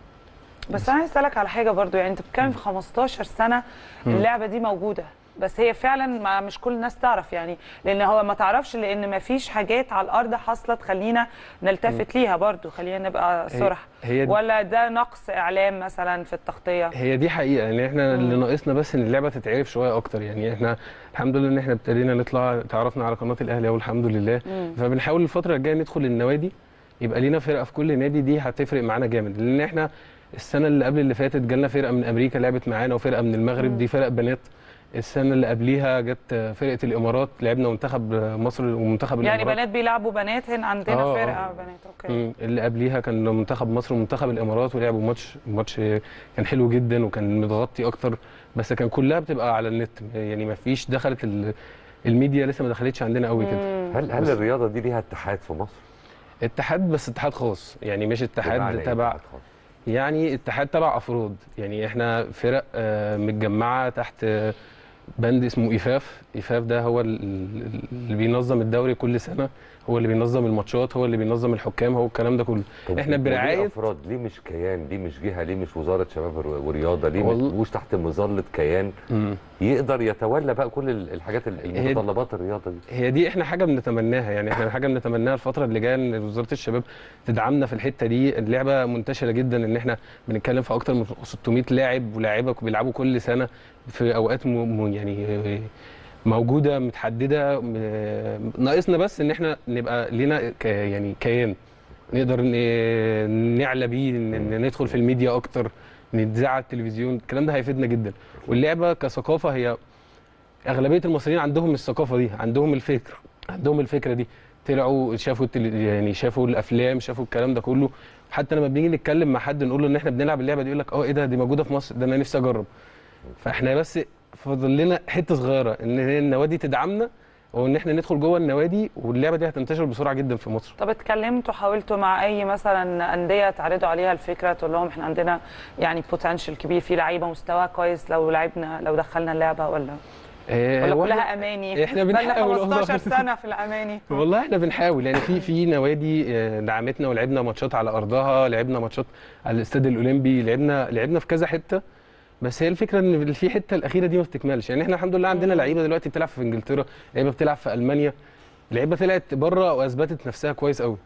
بس انا عايز اسالك على حاجه برضو يعني انت بتتكلم في 15 سنه اللعبه دي موجوده بس هي فعلا ما مش كل الناس تعرف يعني لان هو ما تعرفش لان ما فيش حاجات على الارض حصلت تخلينا نلتفت ليها برضو خلينا نبقى هي- صرح هي دي- ولا ده نقص اعلام مثلا في التغطيه هي دي حقيقه يعني احنا اللي ناقصنا بس ان اللعبه تتعرف شويه اكتر يعني احنا الحمد لله ان احنا ابتدينا نطلع تعرفنا على قناه الاهلي اهو الحمد لله فبنحاول الفتره الجايه ندخل النوادي يبقى لينا فرقه في كل نادي دي هتفرق معانا جامد لان احنا السنه اللي قبل اللي فاتت جالنا فرقه من امريكا لعبت معانا وفرقه من المغرب دي فرق بنات السنه اللي قبليها جت فرقه الامارات لعبنا منتخب مصر ومنتخب يعني الامارات بنات بيلعبوا بنات هنا عندنا آه، فرقه آه. بنات اوكي مم. اللي قبليها كان منتخب مصر ومنتخب الامارات ولعبوا ماتش ماتش كان حلو جدا وكان متغطي اكتر بس كان كلها بتبقى على النت يعني ما فيش دخلت ال- الميديا لسه ما دخلتش عندنا قوي كده هل هل الرياضه دي ليها اتحاد في مصر؟ اتحاد بس اتحاد خاص يعني مش بمعنى اتحاد إيه تبع اتحاد خاص؟ يعني اتحاد تبع افراد يعني احنا فرق آه، متجمعه تحت آه، بند اسمه ايفاف ايفاف ده هو ال- ال- اللي بينظم الدوري كل سنه هو اللي بينظم الماتشات هو اللي بينظم الحكام هو الكلام ده كله طب احنا وليه برعايه افراد ليه مش كيان ليه مش جهه ليه مش وزاره شباب ورياضه ليه والله- مش تحت مظله كيان مم. يقدر يتولى بقى كل ال- الحاجات ال- هي- المتطلبات الرياضه دي هي دي احنا حاجه بنتمناها يعني احنا حاجه بنتمناها الفتره اللي جايه ان وزاره الشباب تدعمنا في الحته دي اللعبه منتشره جدا ان احنا بنتكلم في اكتر من 600 لاعب ولاعيبه بيلعبوا كل سنه في اوقات م... م... يعني موجوده متحدده م- ناقصنا بس ان احنا نبقى لينا ك... يعني كيان نقدر ن... نعلى بيه ن... ن- ندخل في الميديا اكتر نتذاع على التلفزيون الكلام ده هيفيدنا جدا واللعبه كثقافه هي اغلبيه المصريين عندهم الثقافه دي عندهم الفكر عندهم الفكره دي طلعوا شافوا التل... يعني شافوا الافلام شافوا الكلام ده كله حتى لما بنيجي نتكلم مع حد نقول له ان احنا بنلعب اللعبه دي يقول لك اه ايه ده دي موجوده في مصر ده انا نفسي اجرب فاحنا بس فاضل لنا حته صغيره ان هي النوادي تدعمنا وان احنا ندخل جوه النوادي واللعبه دي هتنتشر بسرعه جدا في مصر طب اتكلمتوا حاولتوا مع اي مثلا انديه تعرضوا عليها الفكره تقول لهم احنا عندنا يعني بوتنشال كبير في لعيبه مستواها كويس لو لعبنا لو دخلنا اللعبه ولا آه، ولا واحنا- كلها اماني إحنا بقالنا بنحاول والله. 15 سنه في الاماني والله احنا بنحاول يعني في في نوادي آه، دعمتنا ولعبنا ماتشات على ارضها لعبنا ماتشات على الاستاد الاولمبي لعبنا لعبنا في كذا حته بس هي الفكره ان في حته الاخيره دي ما بتكملش يعني احنا الحمد لله عندنا لعيبه دلوقتي بتلعب في انجلترا لعيبه بتلعب في المانيا لعيبه طلعت بره واثبتت نفسها كويس قوي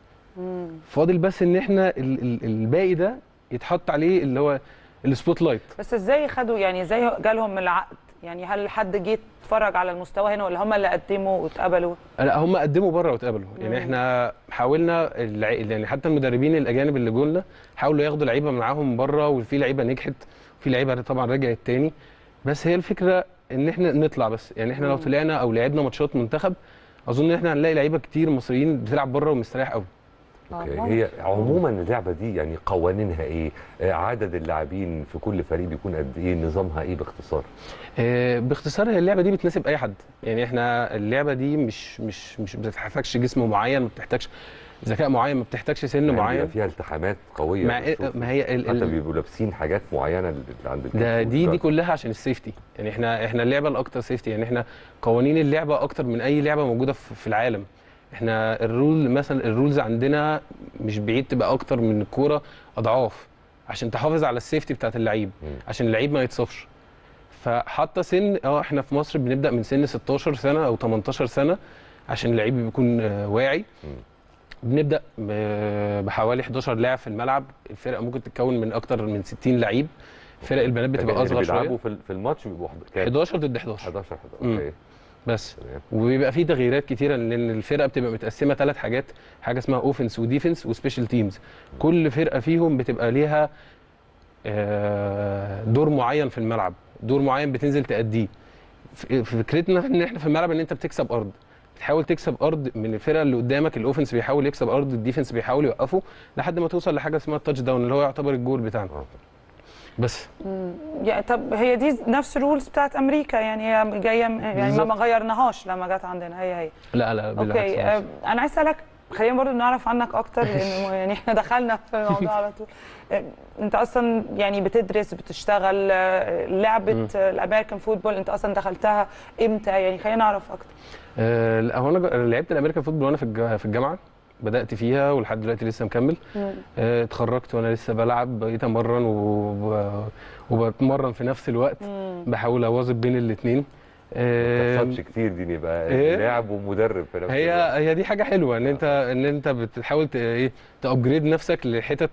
فاضل بس ان احنا ال- ال- الباقي ده يتحط عليه اللي هو السبوت لايت بس ازاي خدوا يعني ازاي جالهم العقد يعني هل حد جه اتفرج على المستوى هنا ولا هم اللي قدموا واتقبلوا لا هم قدموا بره واتقبلوا يعني احنا حاولنا الع... يعني حتى المدربين الاجانب اللي جولنا حاولوا ياخدوا لعيبه معاهم بره وفي لعيبه نجحت وفي لعيبه طبعا رجعت تاني بس هي الفكره ان احنا نطلع بس يعني احنا لو طلعنا او لعبنا ماتشات منتخب اظن ان احنا هنلاقي لعيبه كتير مصريين بتلعب بره ومستريح قوي اوكي آه. هي عموما اللعبه دي يعني قوانينها ايه آه، عدد اللاعبين في كل فريق بيكون قد ايه نظامها ايه باختصار آه، باختصار هي اللعبه دي بتناسب اي حد يعني احنا اللعبه دي مش مش مش بتحتاجش جسم معين ما بتحتاجش ذكاء معين ما بتحتاجش سن يعني معين بيبقى فيها التحامات قويه مع بنشوف. ما هي ال- حتى ال- بيبقوا لابسين حاجات معينه اللي عند الكتف ده دي دي والظهر. كلها عشان السيفتي يعني احنا احنا اللعبه الاكتر سيفتي يعني احنا قوانين اللعبه اكتر من اي لعبه موجوده في في العالم احنا الرول مثلا الرولز عندنا مش بعيد تبقى اكتر من الكوره اضعاف عشان تحافظ على السيفتي بتاعت اللعيب مم. عشان اللعيب ما يتصابش فحاطه سن اه احنا في مصر بنبدا من سن 16 سنه او 18 سنه عشان اللعيب بيكون آه، واعي مم. بنبدا ب- بحوالي 11 لاعب في الملعب الفرقه ممكن تتكون من اكتر من 60 لعيب فرق البنات لكن بتبقى اللي اصغر بيلعبوا شويه في ال- في الماتش بيبقوا حد- كام؟ 11 ضد 11 11 11 مم. اوكي بس تمام وبيبقى في تغييرات كتيره لان الفرقه بتبقى متقسمه ثلاث حاجات حاجه اسمها اوفنس وديفنس وسبيشال تيمز كل فرقه فيهم بتبقى ليها آه، دور معين في الملعب دور معين بتنزل تأديه ف- فكرتنا ان احنا في الملعب ان انت بتكسب ارض بتحاول تكسب ارض من الفرقه اللي قدامك الاوفنس بيحاول يكسب ارض الديفنس بيحاول يوقفه لحد ما توصل لحاجه اسمها التاتش داون اللي هو يعتبر الجول بتاعنا آه. بس يعني طب هي دي نفس الرولز بتاعت امريكا يعني هي جايه م- يعني ما بالظبط. ما غيرناش لما جت عندنا هي هي لا لا بالعكس اوكي آه، انا عايز اسالك خلينا برضو نعرف عنك اكتر لان يعني احنا دخلنا في الموضوع على طول آه، انت اصلا يعني بتدرس بتشتغل آه، لعبه آه، الامريكان فوتبول انت اصلا دخلتها امتى يعني خلينا نعرف اكتر آه، لا، هو انا ج- لعبت الامريكان فوتبول وانا في الج- في الجامعه بدات فيها ولحد دلوقتي لسه مكمل آه، اتخرجت وانا لسه بلعب بقيت امرن وب- وبتمرن في نفس الوقت بحاول اواظب بين الاثنين ما بتحصلش كتير دي إن يبقى إيه؟ لاعب ومدرب في نفس هي الوقت. هي دي حاجه حلوه ان انت ان انت بتحاول ت- ايه تابجريد نفسك لحتت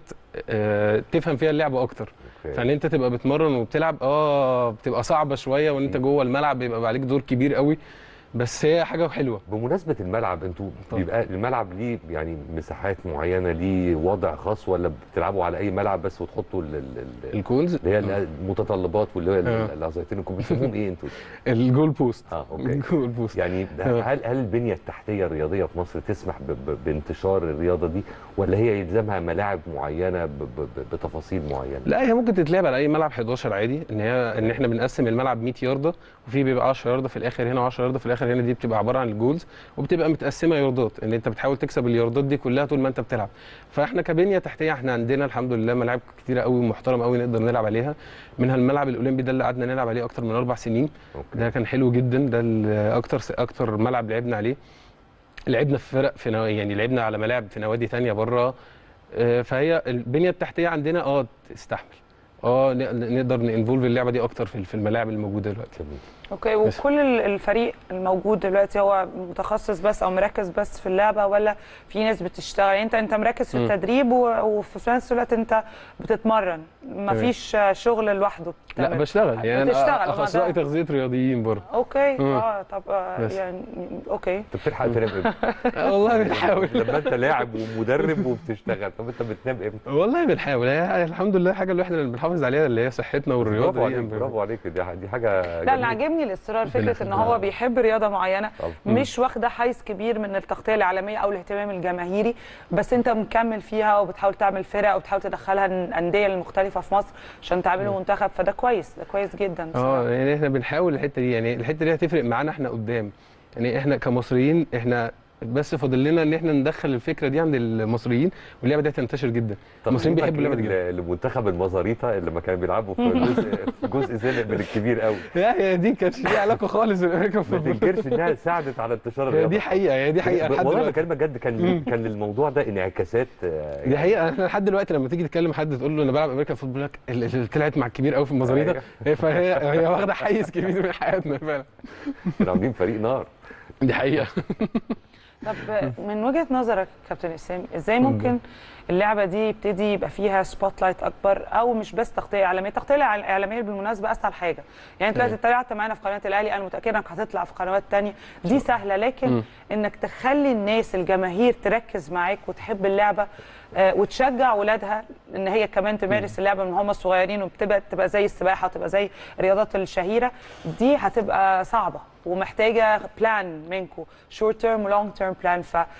آه، تفهم فيها اللعبه اكتر أوكي. فان انت تبقى بتمرن وبتلعب اه بتبقى صعبه شويه وان انت جوه الملعب بيبقى عليك دور كبير قوي بس هي حاجه حلوه بمناسبه الملعب انتوا طبعا. بيبقى الملعب ليه يعني مساحات معينه ليه وضع خاص ولا بتلعبوا على اي ملعب بس وتحطوا ال- ال- ال- الكونز اللي هي المتطلبات واللي هي آه. العزيتين انكم بتسموهم ايه انتوا؟ الجول بوست اه اوكي الجول بوست يعني ده- آه. هل هل البنيه التحتيه الرياضيه في مصر تسمح ب- ب- بانتشار الرياضه دي ولا هي يلزمها ملاعب معينه ب- ب- ب- بتفاصيل معينه؟ لا هي ممكن تتلعب على اي ملعب 11 عادي ان هي ان احنا بنقسم الملعب 100 يارده وفي بيبقى 10 يارده في الاخر هنا و10 يارده في الاخر هنا دي بتبقى عباره عن الجولز وبتبقى متقسمه ياردات ان انت بتحاول تكسب الياردات دي كلها طول ما انت بتلعب فاحنا كبنيه تحتيه احنا عندنا الحمد لله ملاعب كتيره قوي ومحترمه قوي نقدر نلعب عليها منها الملعب الاولمبي ده اللي قعدنا نلعب عليه اكتر من اربع سنين اوكي ده كان حلو جدا ده ال- اكتر اكتر ملعب لعبنا عليه لعبنا في فرق في نوا... يعني لعبنا على ملاعب في نوادي تانية بره آه، فهي البنيه التحتيه عندنا اه تستحمل اه ن- نقدر ننفولف اللعبه دي اكتر في في الملاعب الموجوده دلوقتي جميل. اوكي بس. وكل ال- الفريق الموجود دلوقتي هو متخصص بس او مركز بس في اللعبه ولا في ناس بتشتغل يعني انت انت مركز في مم. التدريب و- وفي نفس الوقت انت بتتمرن مفيش شغل لوحده لا بتعمل. بشتغل يعني بتشتغل، انا ما اخصائي ده- تغذيه رياضيين برضه اوكي مم. اه طب آه بس. يعني اوكي انت بتلحق تنام امتى؟ آه، والله بنحاول لما انت لاعب ومدرب وبتشتغل طب انت بتنام امتى؟ والله بنحاول هي الحمد لله حاجه اللي احنا اللي بنحافظ عليها اللي هي صحتنا والرياضه برافو دي عليك برافو عليك دي ح- دي حاجه لا اللي جميلة. عاجبني الاصرار ربنا فكره ان يخليك. هو بيحب رياضه معينه طبعا. مش واخده حيز كبير من التغطيه الاعلاميه او الاهتمام الجماهيري بس انت مكمل فيها وبتحاول تعمل فرق وبتحاول تدخلها الانديه المختلفه في مصر عشان تعملوا منتخب فده كويس ده كويس جدا بصراحة. اه يعني احنا بنحاول الحته دي يعني الحته دي هتفرق معانا احنا قدام يعني احنا كمصريين احنا بس فاضل لنا ان احنا ندخل الفكره دي عند المصريين واللعبه دي هتنتشر جدا طب المصريين نجيبك بيحبوا اللعبه دي جدا ل- لمنتخب المزاريطه اللي لما كانوا بيلعبوا في جزء في جزء سنة من الكبير قوي لا هي دي كانش ليها علاقه خالص بالامريكان ما فوتبول تنكرش انها ساعدت على انتشار هي الرياضه دي حقيقه هي دي حقيقه لحد والله دلوقتي بكلمك جد كان كان للموضوع ده انعكاسات آه، دي حقيقه احنا لحد دلوقتي لما تيجي تكلم حد تقول له انا بلعب امريكان فوتبول لك اللي طلعت مع الكبير قوي في المزاريطه فهي هي واخده حيز كبير من حياتنا فعلا كانوا عاملين فريق نار دي حقيقه طب من وجهه نظرك كابتن اسلام ازاي ممكن اللعبه دي يبتدي يبقى فيها سبوت لايت اكبر او مش بس تغطيه اعلاميه التغطيه الاعلاميه بالمناسبه اسهل حاجه يعني انت دلوقتي طلعت معانا في قناه الاهلي انا متاكده انك هتطلع في قنوات تانية دي سهله لكن انك تخلي الناس الجماهير تركز معاك وتحب اللعبه آه، وتشجع اولادها ان هي كمان تمارس اللعبه من هم صغيرين وبتبقى تبقى زي السباحه وتبقى زي الرياضات الشهيره دي هتبقى صعبه ومحتاجه بلان منكم شورت تيرم ولونج تيرم بلان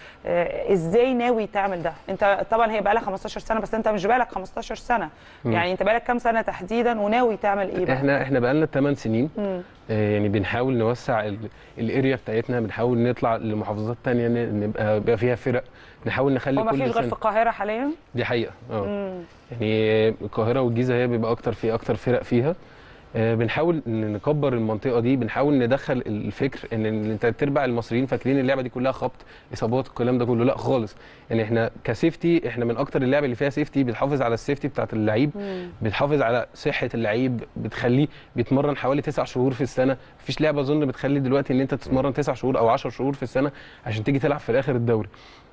فازاي ناوي تعمل ده انت طبعا هي بقى لها 15 سنه بس انت مش بقالك 15 سنه يعني انت بقالك كام سنه تحديدا وناوي تعمل ايه بقى احنا احنا بقالنا 8 سنين آه، يعني بنحاول نوسع ال- الاريا بتاعتنا بنحاول نطلع لمحافظات تانية ن- نبقى يبقى فيها فرق نحاول نخلي هو ما كل فيش غير سنة في القاهره حاليا دي حقيقه اه يعني القاهره والجيزه هي بيبقى اكتر في اكتر فرق فيها آه، بنحاول ن- نكبر المنطقه دي بنحاول ندخل الفكر ان ال- انت تربع المصريين فاكرين اللعبه دي كلها خبط اصابات الكلام ده كله لا خالص يعني احنا كسيفتي احنا من اكتر اللعب اللي فيها سيفتي بتحافظ على السيفتي بتاعت اللعيب بتحافظ على صحه اللعيب بتخليه بيتمرن حوالي تسع شهور في السنه مفيش لعبه اظن بتخلي دلوقتي ان انت تتمرن تسع شهور او 10 شهور في السنه عشان تيجي تلعب في الاخر الدوري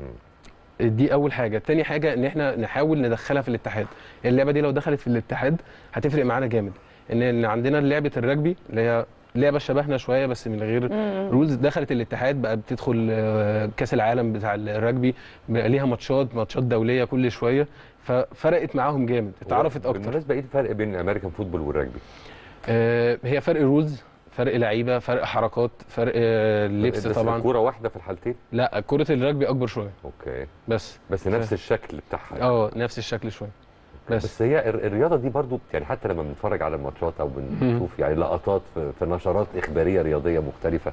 دي اول حاجه تاني حاجه ان احنا نحاول ندخلها في الاتحاد اللعبه دي لو دخلت في الاتحاد هتفرق معانا جامد ان ان عندنا لعبه الرجبي اللي هي لعبه شبهنا شويه بس من غير رولز دخلت الاتحاد بقى بتدخل آه، كاس العالم بتاع الرجبي بقى ليها ماتشات ماتشات دوليه كل شويه ففرقت معاهم جامد اتعرفت اكتر بالمناسبه ايه الفرق بين الامريكان فوتبول والرجبي؟ آه، هي فرق رولز فرق لعيبه فرق حركات فرق آه، لبس بس طبعا الكوره واحده في الحالتين لا كره الرجبي اكبر شويه اوكي بس بس نفس الشكل بتاعها اه نفس الشكل شويه بس, بس هي الر- الرياضه دي برضو يعني حتى لما بنتفرج على الماتشات او بنشوف يعني لقطات في, في نشرات اخباريه رياضيه مختلفه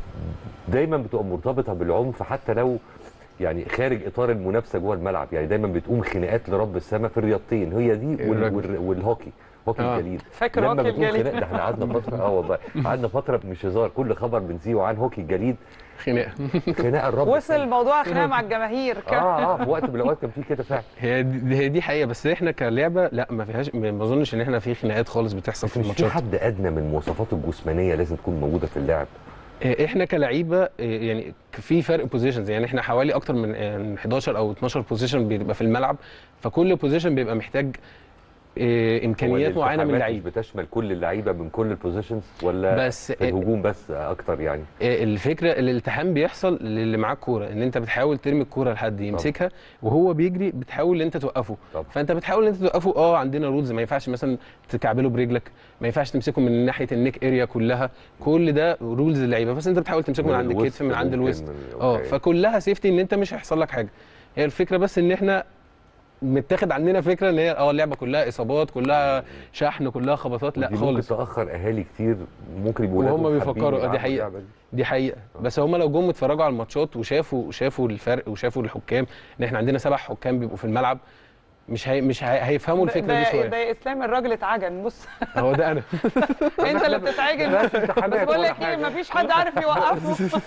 دايما بتبقى مرتبطه بالعنف حتى لو يعني خارج اطار المنافسه جوه الملعب يعني دايما بتقوم خناقات لرب السماء في الرياضتين هي دي وال الرجل. وال والهوكي هوكي آه. الجليد فاكر لما هوكي بتقوم الجليد؟ خناقه ده احنا قعدنا فتره اه والله قعدنا فتره مش هزار كل خبر بنسيبه عن هوكي الجليد خناقه خناقه الرب وصل السماء. الموضوع خناقه مع الجماهير كان اه اه في وقت من الاوقات كان في كده فعلا هي دي هي دي حقيقه بس احنا كلعبه لا ما فيهاش ما ما اظنش ان احنا في خناقات خالص بتحصل في مش في الماتشات حد ادنى من المواصفات الجسمانيه لازم تكون موجوده في اللاعب آه، احنا كلعيبه آه، يعني في فرق بوزيشنز يعني احنا حوالي اكتر من آه، من 11 او 12 بوزيشن بيبقى في الملعب فكل بوزيشن بيبقى محتاج آه، امكانيات هو معينه من الالتحامات اللعيب مش بتشمل كل اللعيبه من كل البوزيشنز ولا بس في الهجوم بس اكتر يعني آه، الفكره الالتحام بيحصل للي معاه الكوره ان انت بتحاول ترمي الكوره لحد يمسكها وهو بيجري بتحاول ان انت توقفه طب. فانت بتحاول ان انت توقفه اه عندنا رولز ما ينفعش مثلا تكعبله برجلك ما ينفعش تمسكه من ناحيه النيك اريا كلها كل ده رولز اللعيبه بس انت بتحاول تمسكه من عند الوسط الكتف من عند ممكن، الوسط اه أوكي. فكلها سيفتي ان انت مش هيحصل لك حاجه هي الفكره بس ان احنا متاخد عندنا فكره ان هي اه اللعبه كلها اصابات كلها شحن كلها خبطات لا ودي ممكن خالص تاخر اهالي كتير ممكن يبقوا وهم ولادهم بيفكروا، حابين آه، دي يلعبوا حقيقة. اللعبة دي. دي حقيقه بس هم لو جم اتفرجوا على الماتشات وشافوا شافوا الفرق وشافوا الحكام ان احنا عندنا سبع حكام بيبقوا في الملعب مش هي مش هي هيفهموا الفكره ده دي ده شويه يا اسلام الراجل اتعجن بص هو ده انا انت اللي بتتعجن بس بس التحامات بقول ولا لك ايه حاجة. مفيش حد عارف يوقفه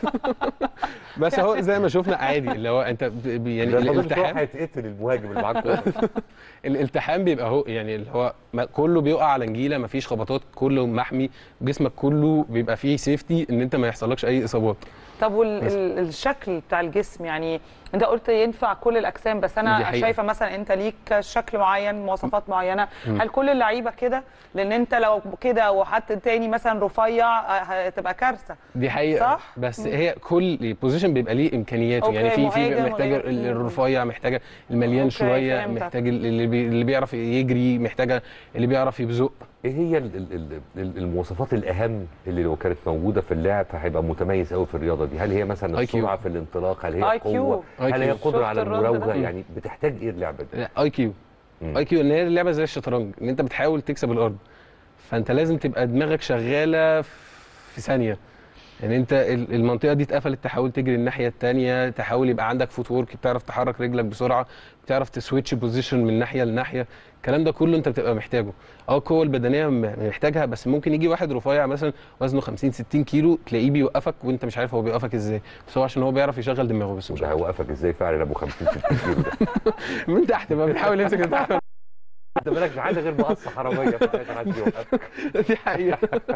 بس هو زي ما شفنا عادي اللي هو انت ب- ب- يعني ده فاضل شوية الالتحام هيتقتل المهاجم اللي معاه الكوره الالتحام بيبقى هو يعني اللي هو ما- كله بيقع على نجيله مفيش خبطات كله محمي جسمك كله بيبقى فيه سيفتي ان انت ما يحصلكش اي اصابات طب والشكل بتاع الجسم يعني انت قلت ينفع كل الاجسام بس دي انا حقيقة. شايفه مثلا انت ليك شكل معين مواصفات معينه هل كل اللعيبه كده لان انت لو كده وحد تاني مثلا رفيع آه، هتبقى كارثه دي حقيقة صح؟ بس هي كل بوزيشن بيبقى ليه امكانياته أوكي، يعني في في مهاجم محتاج غير- ال- الرفيع محتاجه المليان أوكي، شويه فهمتك. محتاج ال- اللي بي اللي بيعرف يجري محتاجه اللي بيعرف يبزق ايه هي ال- ال- ال- ال- المواصفات الاهم اللي لو كانت موجوده في اللاعب فهيبقى متميز قوي في الرياضه دي هل هي مثلا IQ. السرعه في الانطلاق هل هي IQ. القوه هل هي IQ. القدره شفت على الرد المراوغه ده؟ يعني بتحتاج ايه اللعبه دي اي كيو مم. اي كيو ان هي اللعبه زي الشطرنج ان انت بتحاول تكسب الارض فانت لازم تبقى دماغك شغاله في ثانيه يعني انت ال- المنطقه دي اتقفلت تحاول تجري الناحيه الثانيه تحاول يبقى عندك فوت وورك بتعرف تحرك رجلك بسرعه بتعرف تسويتش بوزيشن من ناحيه لناحيه الكلام ده كله انت بتبقى محتاجه اه القوه البدنيه م- محتاجها بس ممكن يجي واحد رفيع مثلا وزنه 50 60 كيلو تلاقيه بيوقفك وانت مش عارف هو بيوقفك ازاي بس هو عشان هو بيعرف يشغل دماغه بس مش وده عارف هيوقفك ازاي فعلا ابو 50 60 كيلو ده من تحت بقى بنحاول نمسك من تحت انت مالكش حاجه غير مقص حراميه في الاخر عايز يوقفك دي حقيقه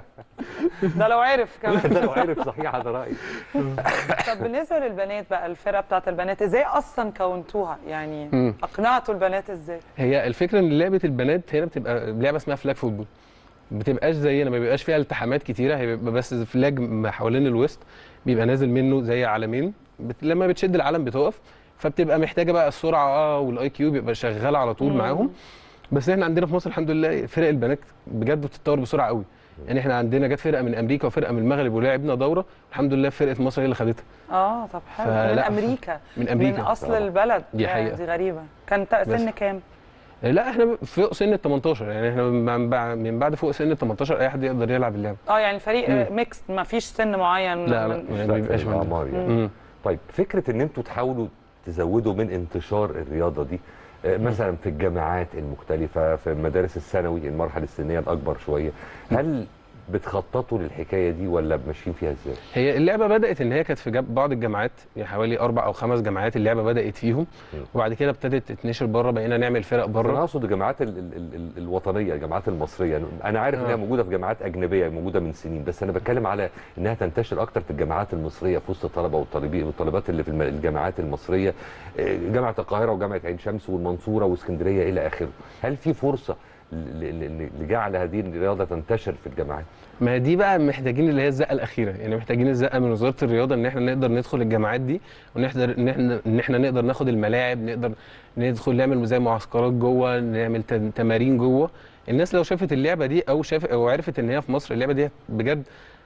ده لو عرف كمان ده لو عرف صحيح هذا رايي طب بالنسبه للبنات بقى الفرقه بتاعت البنات ازاي اصلا كونتوها يعني مم. اقنعتوا البنات ازاي هي الفكره ان لعبه البنات هنا بتبقى لعبه اسمها فلاج فوتبول ما بتبقاش زينا ما بيبقاش فيها التحامات كتيره هي بيبقى بس فلاج م- حوالين الوسط بيبقى نازل منه زي علامين بت... لما بتشد العلم بتقف فبتبقى محتاجه بقى السرعه اه والاي كيو بيبقى شغال على طول مم. معاهم بس احنا عندنا في مصر الحمد لله فرق البنات بجد بتتطور بسرعه قوي يعني احنا عندنا جت فرقه من امريكا وفرقه من المغرب ولعبنا دوره الحمد لله فرقه مصر هي اللي خدتها اه طب حلو من فلا، امريكا من امريكا من اصل طبعا. البلد دي يا حقيقة. دي غريبه كان تا- سن بس. كام لا احنا فوق سن ال 18 يعني احنا من بعد- من بعد فوق سن ال 18 اي حد يقدر يلعب اللعبه اه يعني الفريق مم. ميكس ما فيش سن معين لا لا من- يعني ما بيبقاش منه. الاعمار يعني مم. طيب فكره ان انتوا تحاولوا تزودوا من انتشار الرياضه دي آه، مثلا في الجامعات المختلفه في مدارس الثانوي المرحله السنيه الاكبر شويه هل بتخططوا للحكايه دي ولا ماشيين فيها ازاي؟ هي اللعبه بدات ان هي كانت في جاب- بعض الجامعات يعني حوالي اربع او خمس جامعات اللعبه بدات فيهم مم. وبعد كده ابتدت تتنشر بره بقينا نعمل فرق انا بره اقصد الجامعات ال ال ال ال الوطنيه الجامعات المصريه انا عارف انها آه. موجوده في جامعات اجنبيه موجوده من سنين بس انا بتكلم على انها تنتشر اكتر في الجامعات المصريه في وسط الطلبه والطالبين والطالبات اللي في الم- الجامعات المصريه آه، جامعه القاهره وجامعه عين شمس والمنصوره واسكندريه الى اخره هل في فرصه ل- ل- ل- لجعل هذه الرياضه تنتشر في الجامعات ما دي بقى محتاجين اللي هي الزقه الاخيره يعني محتاجين الزقه من وزاره الرياضه ان احنا نقدر ندخل الجامعات دي ونقدر ان احنا ان احنا نقدر ناخد الملاعب نقدر ندخل نعمل زي معسكرات جوه نعمل تم- تمارين جوه الناس لو شافت اللعبه دي او شاف او عرفت ان هي في مصر اللعبه دي بجد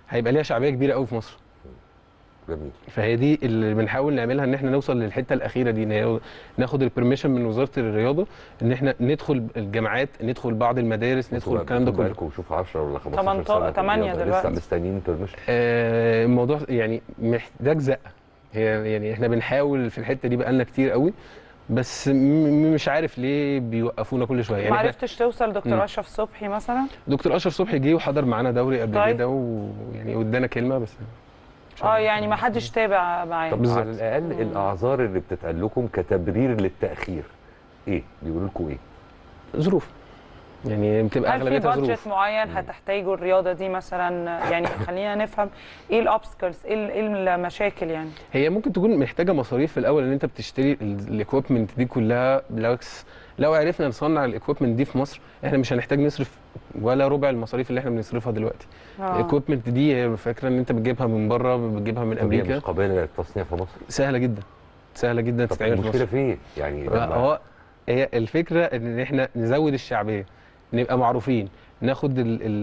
هيبقى ليها شعبيه كبيره قوي في مصر جميل فهي دي اللي بنحاول نعملها ان احنا نوصل للحته الاخيره دي إن هي ناخد البرميشن من وزاره الرياضه ان احنا ندخل الجامعات ندخل بعض المدارس ندخل الكلام ده كله بقالكم شوف 10 ولا 15 18 سنه في تمانية الرياضة. دلوقتي. لسه مستنيين بيرميشن آه، الموضوع يعني محتاج زقه هي يعني احنا بنحاول في الحته دي بقالنا كتير قوي بس م- مش عارف ليه بيوقفونا كل شويه ما يعني إحنا- عرفتش توصل مم. دكتور اشرف صبحي مثلا دكتور اشرف صبحي جه وحضر معانا دوري قبل طيب. كده ويعني وادانا كلمه بس مش اه عارف. يعني ما حدش تابع معاه طب بالظبط. على الاقل الاعذار اللي بتتقال لكم كتبرير للتاخير ايه بيقولوا لكم ايه ظروف يعني بتبقى هل في اغلبيتها بادجت ظروف معين هتحتاجوا الرياضه دي مثلا يعني خلينا نفهم ايه الاوبستكلز ايه ال- إيه المشاكل يعني هي ممكن تكون محتاجه مصاريف في الاول ان انت بتشتري الاكويبمنت دي كلها بالعكس لو عرفنا نصنع الاكويبمنت دي في مصر احنا مش هنحتاج نصرف ولا ربع المصاريف اللي احنا بنصرفها دلوقتي آه. الاكويبمنت دي هي فاكره ان انت بتجيبها من بره بتجيبها من طب هي مش امريكا قابله للتصنيع في مصر سهله جدا سهله جدا طب تتعمل في المشكله مصر في ايه يعني لما- هو هي الفكره ان احنا نزود الشعبيه نبقى معروفين ناخد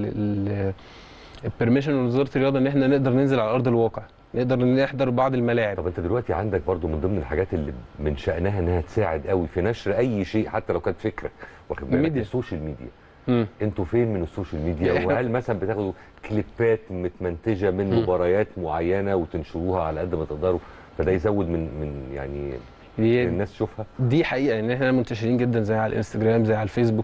البرميشن من وزاره الرياضه ان احنا نقدر ننزل على ارض الواقع نقدر نحضر بعض الملاعب طب انت دلوقتي عندك برضو من ضمن الحاجات اللي من شأنها انها تساعد قوي في نشر اي شيء حتى لو كانت فكره واخد بالك الميديا. السوشيال ميديا مم. انتوا فين من السوشيال ميديا إحنا- وهل مثلا بتاخدوا كليبات متمنتجه من مم. مباريات معينه وتنشروها على قد ما تقدروا فده يزود من من يعني دي الناس تشوفها دي حقيقه ان احنا منتشرين جدا زي على الانستجرام زي على الفيسبوك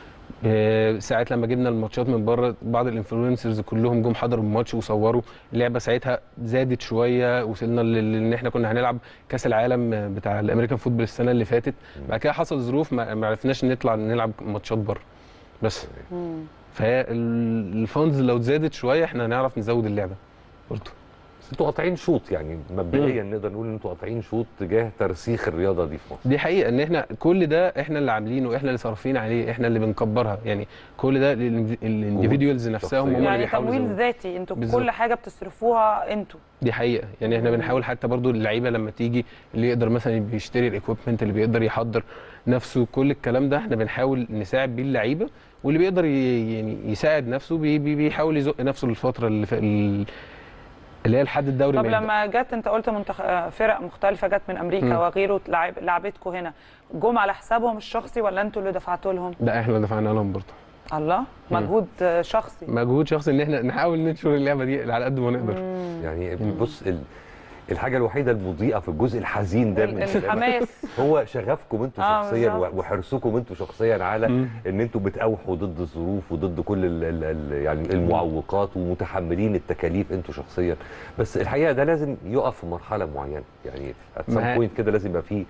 آه، ساعات لما جبنا الماتشات من بره بعض الانفلونسرز كلهم جم حضروا الماتش وصوروا اللعبه ساعتها زادت شويه وصلنا لل- ان احنا كنا هنلعب كاس العالم بتاع الامريكان فوتبول السنه اللي فاتت بعد كده حصل ظروف ما ما عرفناش نطلع نلعب ماتشات بره بس مم. فهي ال- الفاندز لو زادت شويه احنا هنعرف نزود اللعبه برضه بس انتوا قاطعين شوط يعني مبدئيا نقدر نقول ان انتوا قاطعين شوط تجاه ترسيخ الرياضه دي في مصر دي حقيقه ان احنا كل ده احنا اللي عاملينه احنا اللي صارفين عليه احنا اللي بنكبرها يعني كل ده الانديفيدوالز نفسهم هم شخصية. اللي يعني بيحاولوا تمويل يزودوا. ذاتي انتوا بالظبط. كل حاجه بتصرفوها انتوا دي حقيقه يعني احنا بنحاول حتى برضو اللعيبه لما تيجي اللي يقدر مثلا بيشتري الاكويبمنت اللي بيقدر يحضر نفسه كل الكلام ده احنا بنحاول نساعد بيه اللعيبه واللي بيقدر ي- يعني يساعد نفسه بي بي بيحاول يزق نفسه للفتره اللي ف... ال- اللي هي لحد الدوري طب ما يبدأ. لما جت انت قلت منتخ... آه، فرق مختلفه جت من امريكا مم. وغيره لعب... لعبتكم هنا جم على حسابهم الشخصي ولا انتوا اللي دفعتوا لهم ده احنا اللي دفعنا لهم برضه الله مم. مجهود آه، شخصي مجهود شخصي ان احنا نحاول ننشر اللعبه دي على قد ما نقدر يعني بص ال- الحاجه الوحيده المضيئه في الجزء الحزين ده من ال- الكلام الحماس هو شغفكم انتوا آه، شخصيا بالظبط. وحرصكم انتوا شخصيا على مم. ان انتوا بتأوحوا ضد الظروف وضد كل ال ال ال يعني المعوقات ومتحملين التكاليف انتوا شخصيا بس الحقيقه ده لازم يقف في مرحله معينه يعني at ما some هي- point كده لازم يبقى فيه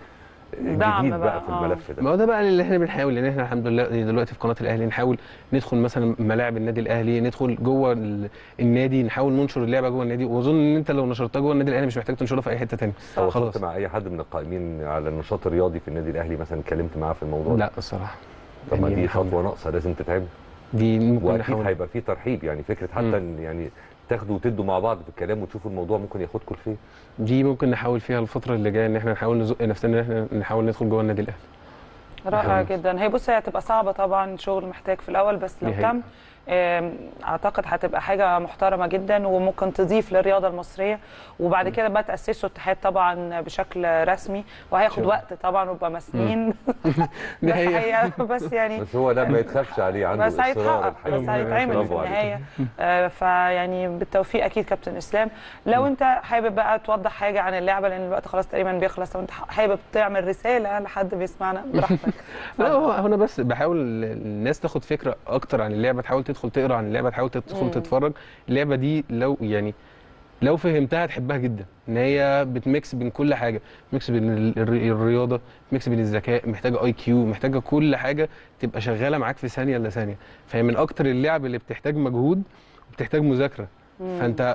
دعم جديد بقى, بقى، في آه. الملف ده ما هو ده بقى اللي احنا بنحاول ان احنا الحمد لله دلوقتي في قناه الاهلي نحاول ندخل مثلا ملاعب النادي الاهلي ندخل جوه ال- النادي نحاول ننشر اللعبه جوه النادي واظن ان انت لو نشرتها جوه النادي الاهلي مش محتاج تنشرها في اي حته ثانيه تواصلت خلاص مع اي حد من القائمين على النشاط الرياضي في النادي الاهلي مثلا اتكلمت معاه في الموضوع ده لا الصراحه طب ما يعني دي نحاول. خطوه ناقصه لازم تتعمل دي ممكن واكيد نحاول هيبقى فيه ترحيب يعني فكره حتى مم. ان يعني تاخدوا وتدوا مع بعض في الكلام وتشوفوا الموضوع ممكن ياخدكم لفين دي ممكن نحاول فيها الفتره اللي جايه ان احنا نحاول نزق نفسنا ان احنا نحاول ندخل جوه النادي الاهلي رائع نحاول. جدا هي بص هي هتبقى صعبه طبعا شغل محتاج في الاول بس لو دي حقيقة. تم آم، اعتقد هتبقى حاجه محترمه جدا وممكن تضيف للرياضه المصريه وبعد كده بقى تاسسوا اتحاد طبعا بشكل رسمي وهياخد شاء وقت طبعا ويبقى سنين دي بس حقيقة. حقيقة بس يعني بس هو لا ما يتخافش عليه عنده بس اصرار هيتحقق الحقيقة. بس هيتعمل في برافو عليك. النهايه آه، فيعني بالتوفيق اكيد كابتن اسلام لو انت حابب بقى توضح حاجه عن اللعبه لان الوقت خلاص تقريبا بيخلص لو انت حابب تعمل رساله لحد بيسمعنا براحتك لا هو هو انا بس بحاول الناس تاخد فكره اكتر عن اللعبه تحاول تدخل تقرا عن اللعبه تحاول تدخل مم. تتفرج اللعبه دي لو يعني لو فهمتها هتحبها جدا ان هي بتميكس بين كل حاجه ميكس بين ال- الر- الرياضه ميكس بين الذكاء محتاجه اي كيو محتاجه كل حاجه تبقى شغاله معاك في ثانيه الا ثانيه فهي من اكتر اللعب اللي بتحتاج مجهود وبتحتاج مذاكره فانت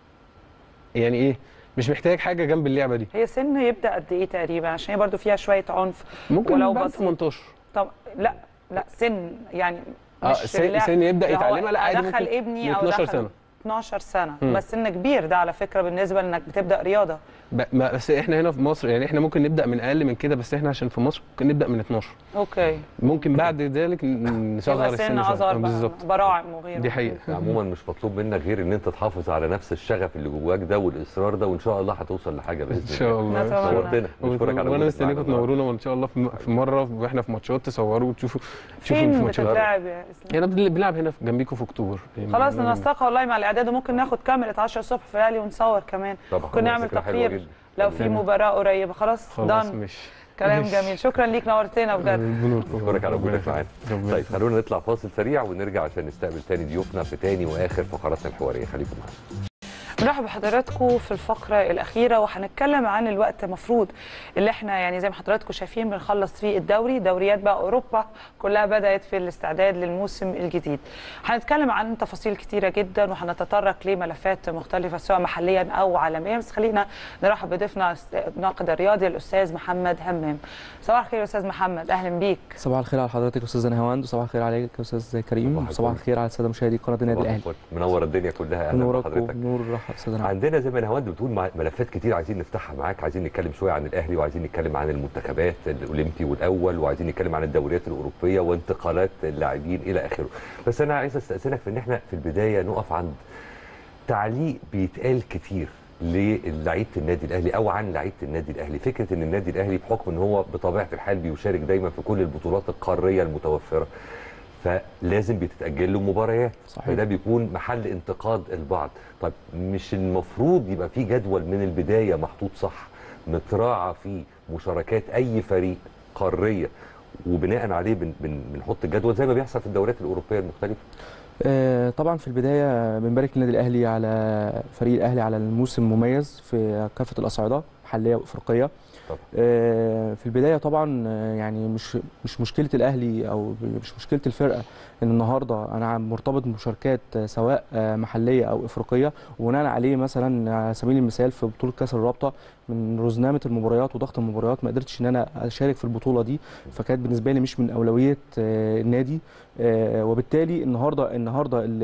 يعني ايه مش محتاج حاجه جنب اللعبه دي هي سن يبدا قد ايه تقريبا عشان هي برضو فيها شويه عنف ممكن ولو بعد بسيط. 18 طب لا لا سن يعني اه مش سن, اللعب- سن يبدا اللي هو يتعلمها لا عادي ادخل ممكن ابني من او 12 دخل سنه 12 سنه مم. بس سن كبير ده على فكره بالنسبه لانك بتبدا رياضه ب- ما- بس احنا هنا في مصر يعني احنا ممكن نبدا من اقل من كده بس احنا عشان في مصر ممكن نبدا من 12 اوكي ممكن بعد ذلك ن- نصغر يبقى السن سن شوية. اصغر آه، بقى، بالظبط براعم وغيره دي حقيقه عموما مش مطلوب منك غير ان انت تحافظ على نفس الشغف اللي جواك ده والاصرار ده وان شاء الله هتوصل لحاجه باذن ان شاء الله نتمنى. نورتنا نشكرك على وانا وجودك مستنيكم معانا تنورونا وان شاء الله في في مره واحنا في ماتشات تصوروا وتشوفوا تشوفوا فين في ماتشات بتتلعب يا اسلام؟ هنا بن- بنلعب هنا في- جنبيكم في اكتوبر يعني خلاص أنا- ننسقها والله مع الاعداد وممكن ناخد كاميرا 10 الصبح في الاهلي ونصور كمان طبعا ممكن نعمل فكرة حلوة تقرير جدا. لو في تمام. مباراه قريبه خلاص خلاص دان مش كلام مش- جميل شكرا ليك نورتنا بجد نشكرك على وجودك معانا ربنا طيب خلونا نطلع فاصل سريع ونرجع عشان نستقبل تاني ضيوفنا في تاني واخر فقراتنا الحواريه خليكم معانا بنرحب بحضراتكم في الفقرة الأخيرة وهنتكلم عن الوقت مفروض اللي احنا يعني زي ما حضراتكم شايفين بنخلص فيه الدوري دوريات بقى أوروبا كلها بدأت في الاستعداد للموسم الجديد هنتكلم عن تفاصيل كتيرة جدا وهنتطرق لملفات مختلفة سواء محليا أو عالميا بس خلينا نرحب بضيفنا الناقد الرياضي الأستاذ محمد همام صباح الخير يا أستاذ محمد أهلا بيك صباح الخير على حضرتك يا استاذ نهاوند وصباح الخير عليك يا استاذ صباح كريم الفل. وصباح الخير على الساده مشاهدي قناه النادي الاهلي الفل. منور الدنيا كلها اهلا نورك بحضرتك ونور راحه استاذ نهاوند عندنا زي ما نهاوند بتقول مع- ملفات كتير عايزين نفتحها معاك عايزين نتكلم شويه عن الاهلي وعايزين نتكلم عن المنتخبات الاولمبي والاول وعايزين نتكلم عن الدوريات الاوروبيه وانتقالات اللاعبين الى اخره بس انا عايز استاذنك في ان احنا في البدايه نقف عند تعليق بيتقال كتير للعيبه النادي الاهلي او عن لعيبه النادي الاهلي فكره ان النادي الاهلي بحكم ان هو بطبيعه الحال بيشارك دايما في كل البطولات القاريه المتوفره فلازم بتتاجل له مباريات صحيح. فده بيكون محل انتقاد البعض طب مش المفروض يبقى في جدول من البدايه محطوط صح متراعى فيه مشاركات اي فريق قاريه وبناء عليه بن بن بنحط الجدول زي ما بيحصل في الدوريات الاوروبيه المختلفه آه، طبعا في البدايه بنبارك للنادي الاهلي على فريق الاهلي على الموسم مميز في كافه الاصعده محليه وافريقيه طبعا. آه، في البدايه طبعا آه، يعني مش مش مشكله الاهلي او مش مشكله الفرقه ان النهارده انا مرتبط بمشاركات آه، سواء آه، محليه او افريقيه وبناء عليه مثلا على سبيل المثال في بطوله كاس الرابطه من رزنامه المباريات وضغط المباريات ما قدرتش ان انا اشارك في البطوله دي فكانت بالنسبه لي مش من اولويه آه، النادي آه، وبالتالي النهارده النهارده ال-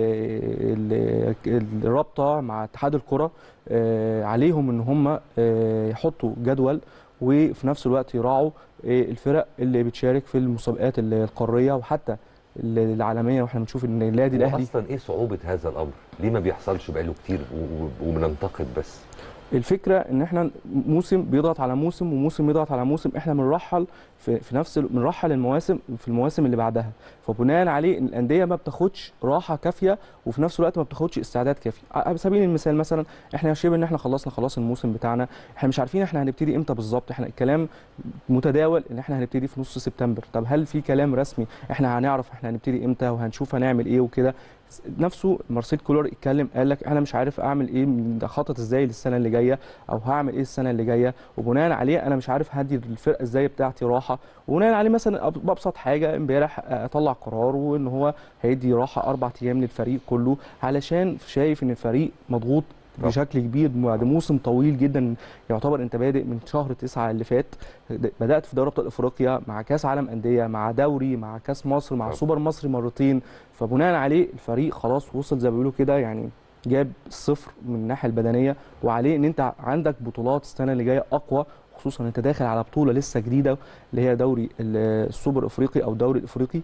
ال- الرابطه مع اتحاد الكره آه، عليهم ان هم آه، يحطوا جدول وفي نفس الوقت يراعوا آه، الفرق اللي بتشارك في المسابقات ال- القاريه وحتى ال- العالميه واحنا بنشوف ان النادي الاهلي اصلا ايه صعوبه هذا الامر ليه ما بيحصلش بقاله كتير و- و- وبننتقد بس الفكره ان احنا موسم بيضغط على موسم وموسم بيضغط على موسم احنا بنرحل في, في نفس ال- بنرحل المواسم في المواسم اللي بعدها فبناء عليه ان الانديه ما بتاخدش راحه كافيه وفي نفس الوقت ما بتاخدش استعداد كافي على سبيل المثال مثلا احنا شبه ان احنا خلصنا خلاص الموسم بتاعنا احنا مش عارفين احنا هنبتدي امتى بالظبط احنا الكلام متداول ان احنا هنبتدي في نص سبتمبر طب هل في كلام رسمي احنا هنعرف احنا هنبتدي امتى وهنشوف هنعمل ايه وكده نفسه مارسيل كولر اتكلم قال لك انا مش عارف اعمل ايه ده خطط ازاي للسنه اللي جايه او هعمل ايه السنه اللي جايه وبناء عليه انا مش عارف هدي الفرقه ازاي بتاعتي راحه وبناء عليه مثلا أب- بابسط حاجه امبارح اطلع قرار وان هو هيدي راحه اربع ايام للفريق كله علشان شايف ان الفريق مضغوط طبعا. بشكل كبير بعد موسم طويل جدا يعتبر انت بادئ من شهر تسعة اللي فات بدات في دوري ابطال افريقيا مع كاس عالم انديه مع دوري مع كاس مصر مع طبعا. سوبر مصري مرتين فبناء عليه الفريق خلاص وصل زي ما بيقولوا كده يعني جاب الصفر من الناحيه البدنيه وعليه ان انت عندك بطولات السنه اللي جايه اقوى خصوصا انت داخل على بطوله لسه جديده اللي هي دوري ال- السوبر الافريقي او الدوري الافريقي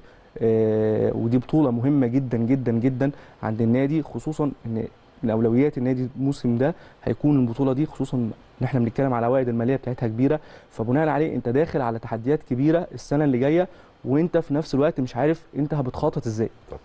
آه، ودي بطوله مهمه جدا جدا جدا عند النادي خصوصا ان من اولويات النادي الموسم ده هيكون البطوله دي خصوصا ان احنا بنتكلم على العوائد الماليه بتاعتها كبيره فبناء عليه انت داخل على تحديات كبيره السنه اللي جايه وانت في نفس الوقت مش عارف انت هتخطط ازاي